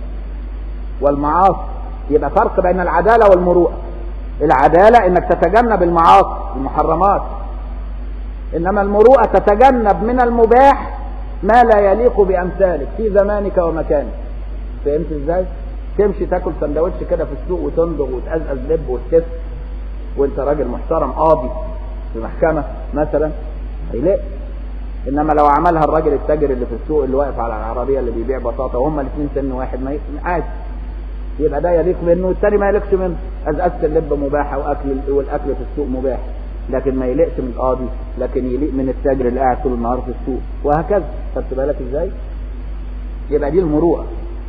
[SPEAKER 1] والمعاصي يبقى فرق بين العدالة والمروءة العدالة انك تتجنب المعاصي المحرمات انما المروءة تتجنب من المباح ما لا يليق بامثالك في زمانك ومكانك فهمت ازاي تمشي تاكل سندوتش كده في السوق وتندغ وتقزقز لب وتكس وانت راجل محترم قاضي في محكمة مثلا هيلاقي انما لو عملها الراجل التاجر اللي في السوق اللي واقف على العربية اللي بيبيع بطاطا وهم الاثنين سن واحد ما عادي يبقى ده يليق منه والتاني ما يليقش منه أزأزة اللب مباحة وأكل والأكل في السوق مباح لكن ما يليقش من القاضي لكن يليق من التاجر اللي قاعد طول النهار في السوق وهكذا خدت بالك ازاي؟ يبقى دي المروءة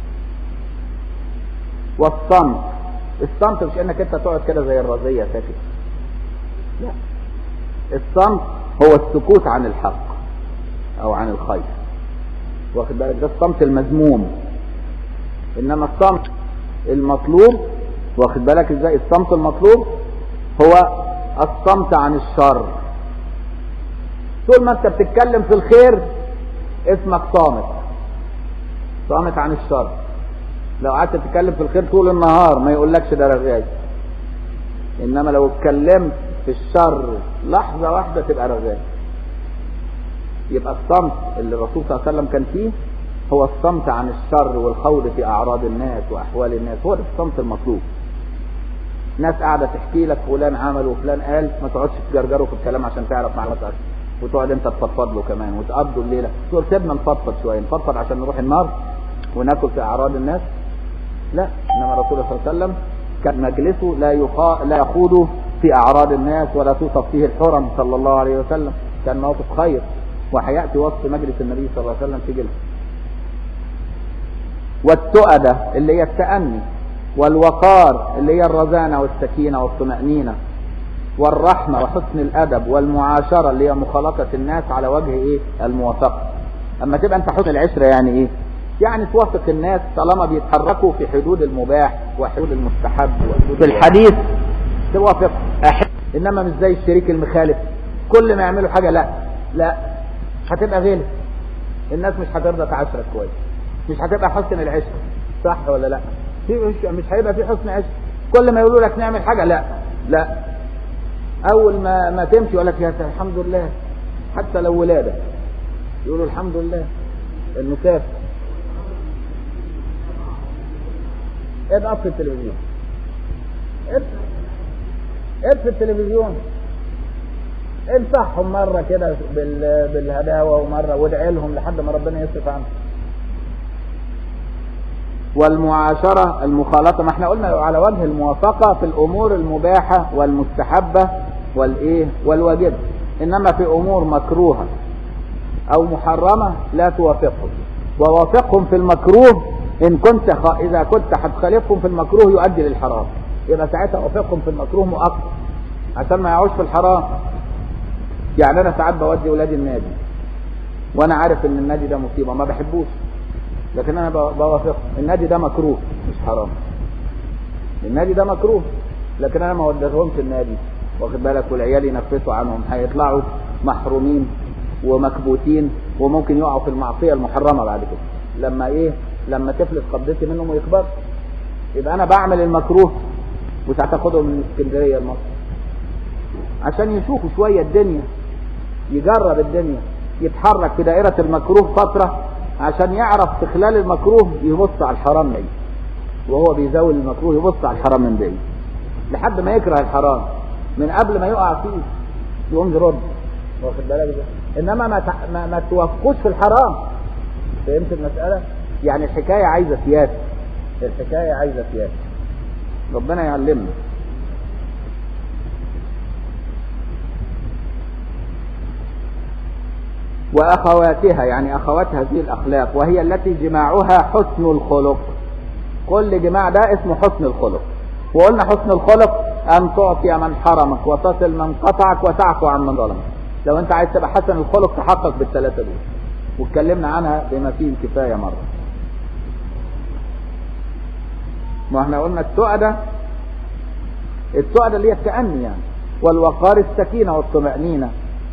[SPEAKER 1] والصمت الصمت مش انك انت تقعد كده زي الرزية ساكت لا الصمت هو السكوت عن الحق او عن الخير واخد بالك ده الصمت المذموم انما الصمت المطلوب واخد بالك ازاي الصمت المطلوب هو الصمت عن الشر طول ما انت بتتكلم في الخير اسمك صامت صامت عن الشر لو قعدت تتكلم في الخير طول النهار ما يقولكش ده رغاي انما لو اتكلمت في الشر لحظة واحدة تبقى رغاي يبقى الصمت اللي الرسول صلى الله عليه وسلم كان فيه هو الصمت عن الشر والخوض في اعراض الناس واحوال الناس هو ده الصمت المطلوب ناس قاعده تحكي لك فلان عمل وفلان قال ما تقعدش تجرجره في الكلام عشان تعرف معلومات اكتر وتقعد انت تفضفض له كمان وتقضوا الليله تقول سيبنا نفضفض شويه نفضفض عشان نروح النار وناكل في اعراض الناس لا انما الرسول صلى الله عليه وسلم كان مجلسه لا يخا... لا يخوض في اعراض الناس ولا توصف فيه الحرم صلى الله عليه وسلم كان موقف خير وهياتي وصف مجلس النبي صلى الله عليه وسلم في جلسه والتؤدة اللي هي التأني والوقار اللي هي الرزانة والسكينة والطمأنينة والرحمة وحسن الأدب والمعاشرة اللي هي مخالطة الناس على وجه إيه الموافقة اما تبقى انت حسن العشره يعني ايه يعني توافق الناس طالما بيتحركوا في حدود المباح وحدود المستحب وحدود في الحديث توافق أحب. انما مش زي الشريك المخالف كل ما يعملوا حاجه لا لا هتبقى غير الناس مش هترضى تعاشرك كويس مش هتبقى حسن العشره صح ولا لا في مش, مش هيبقى في حسن عشره كل ما يقولوا لك نعمل حاجه لا لا اول ما ما تمشي يقول لك يا الحمد لله حتى لو ولاده يقولوا الحمد لله انه سافر اضغط في التلفزيون اطفي التلفزيون انصحهم مرة كده بال... بالهداوة ومرة وادعي لهم لحد ما ربنا يصرف عنهم والمعاشرة المخالطة ما احنا قلنا على وجه الموافقة في الأمور المباحة والمستحبة والإيه والواجبة إنما في أمور مكروهة أو محرمة لا توافقهم ووافقهم في المكروه إن كنت خ... إذا كنت هتخالفهم في المكروه يؤدي للحرام يبقى ساعتها وافقهم في المكروه مؤقت عشان ما يعوش في الحرام يعني انا ساعات بودي ولادي النادي وانا عارف ان النادي ده مصيبه ما بحبوش لكن انا بوافق النادي ده مكروه مش حرام النادي ده مكروه لكن انا ما وديتهمش النادي واخد بالك والعيال ينفسوا عنهم هيطلعوا محرومين ومكبوتين وممكن يقعوا في المعصيه المحرمه بعد كده لما ايه لما تفلت قبضتي منهم ويكبر يبقى انا بعمل المكروه وساعات اخدهم من اسكندريه لمصر عشان يشوفوا شويه الدنيا يجرب الدنيا يتحرك في دائره المكروه فتره عشان يعرف في خلال المكروه يبص على الحرام بعيد وهو بيزاول المكروه يبص على الحرام من بعيد لحد ما يكره الحرام من قبل ما يقع فيه يقوم يرد واخد بالك انما ما, ما, ما توافقوش في الحرام فهمت المساله يعني الحكايه عايزه سياسه الحكايه عايزه سياسه ربنا يعلمنا واخواتها يعني اخوات هذه الاخلاق وهي التي جماعها حسن الخلق كل جماع ده اسمه حسن الخلق وقلنا حسن الخلق ان تعطي من حرمك وتصل من قطعك وتعفو عن من ظلمك لو انت عايز تبقى حسن الخلق تحقق بالثلاثه دول واتكلمنا عنها بما فيه الكفايه مره ما احنا قلنا التؤدة التؤدة اللي هي التأني يعني والوقار السكينة والطمأنينة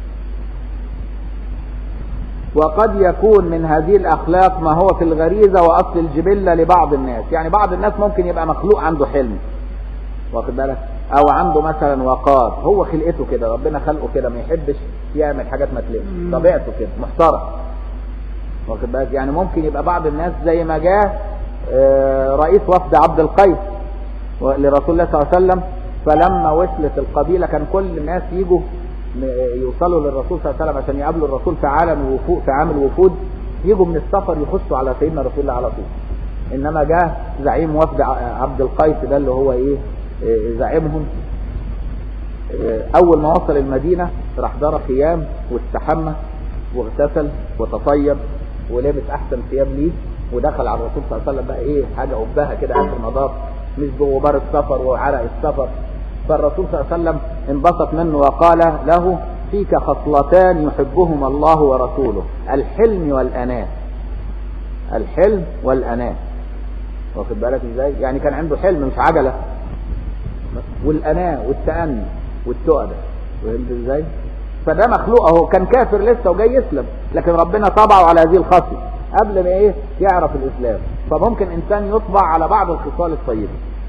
[SPEAKER 1] وقد يكون من هذه الأخلاق ما هو في الغريزة وأصل الجبلة لبعض الناس يعني بعض الناس ممكن يبقى مخلوق عنده حلم واخد بالك أو عنده مثلا وقار هو خلقته كده ربنا خلقه كده ما يحبش يعمل حاجات ما تلمش طبيعته كده محترم واخد بالك يعني ممكن يبقى بعض الناس زي ما جاء رئيس وفد عبد القيس لرسول الله صلى الله عليه وسلم فلما وصلت القبيلة كان كل الناس يجوا يوصلوا للرسول صلى الله عليه وسلم عشان يقابلوا الرسول في عالم الوفود في عام الوفود يجوا من السفر يخشوا على سيدنا رسول الله على طول انما جاء زعيم وفد عبد القيس ده اللي هو ايه زعيمهم اول ما وصل المدينة راح دار خيام واستحمى واغتسل وتطيب ولبس احسن ثياب ليه ودخل على الرسول صلى الله عليه وسلم بقى ايه حاجه قبها كده اخر نظافه مش بغبار السفر وعرق السفر فالرسول صلى الله عليه وسلم انبسط منه وقال له فيك خصلتان يحبهما الله ورسوله الحلم والاناه الحلم والاناه واخد بالك ازاي يعني كان عنده حلم مش عجله والاناه والتأني والتؤدة فهمت ازاي فده مخلوق اهو كان كافر لسه وجاي يسلم لكن ربنا طبعه على هذه الخصله قبل ما ايه يعرف الاسلام فممكن انسان يطبع على بعض الخصال الطيبه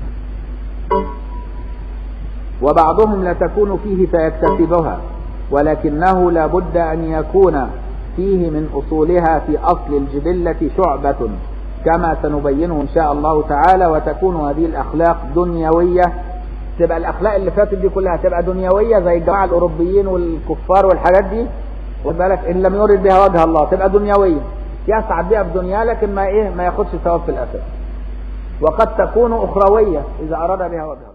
[SPEAKER 1] وبعضهم لا تكون فيه فيكتسبها ولكنه لابد ان يكون فيه من اصولها في اصل الجبله شعبه كما سنبينه ان شاء الله تعالى وتكون هذه الاخلاق دنيويه تبقى الاخلاق اللي فاتت دي كلها تبقى دنيويه زي الجماعه الاوروبيين والكفار والحاجات دي خد بالك ان لم يرد بها وجه الله تبقى دنيويه يسعد بها في دنياه لكن ما ايه ما ياخدش ثواب في الاخره وقد تكون اخرويه اذا اراد بها وجه الله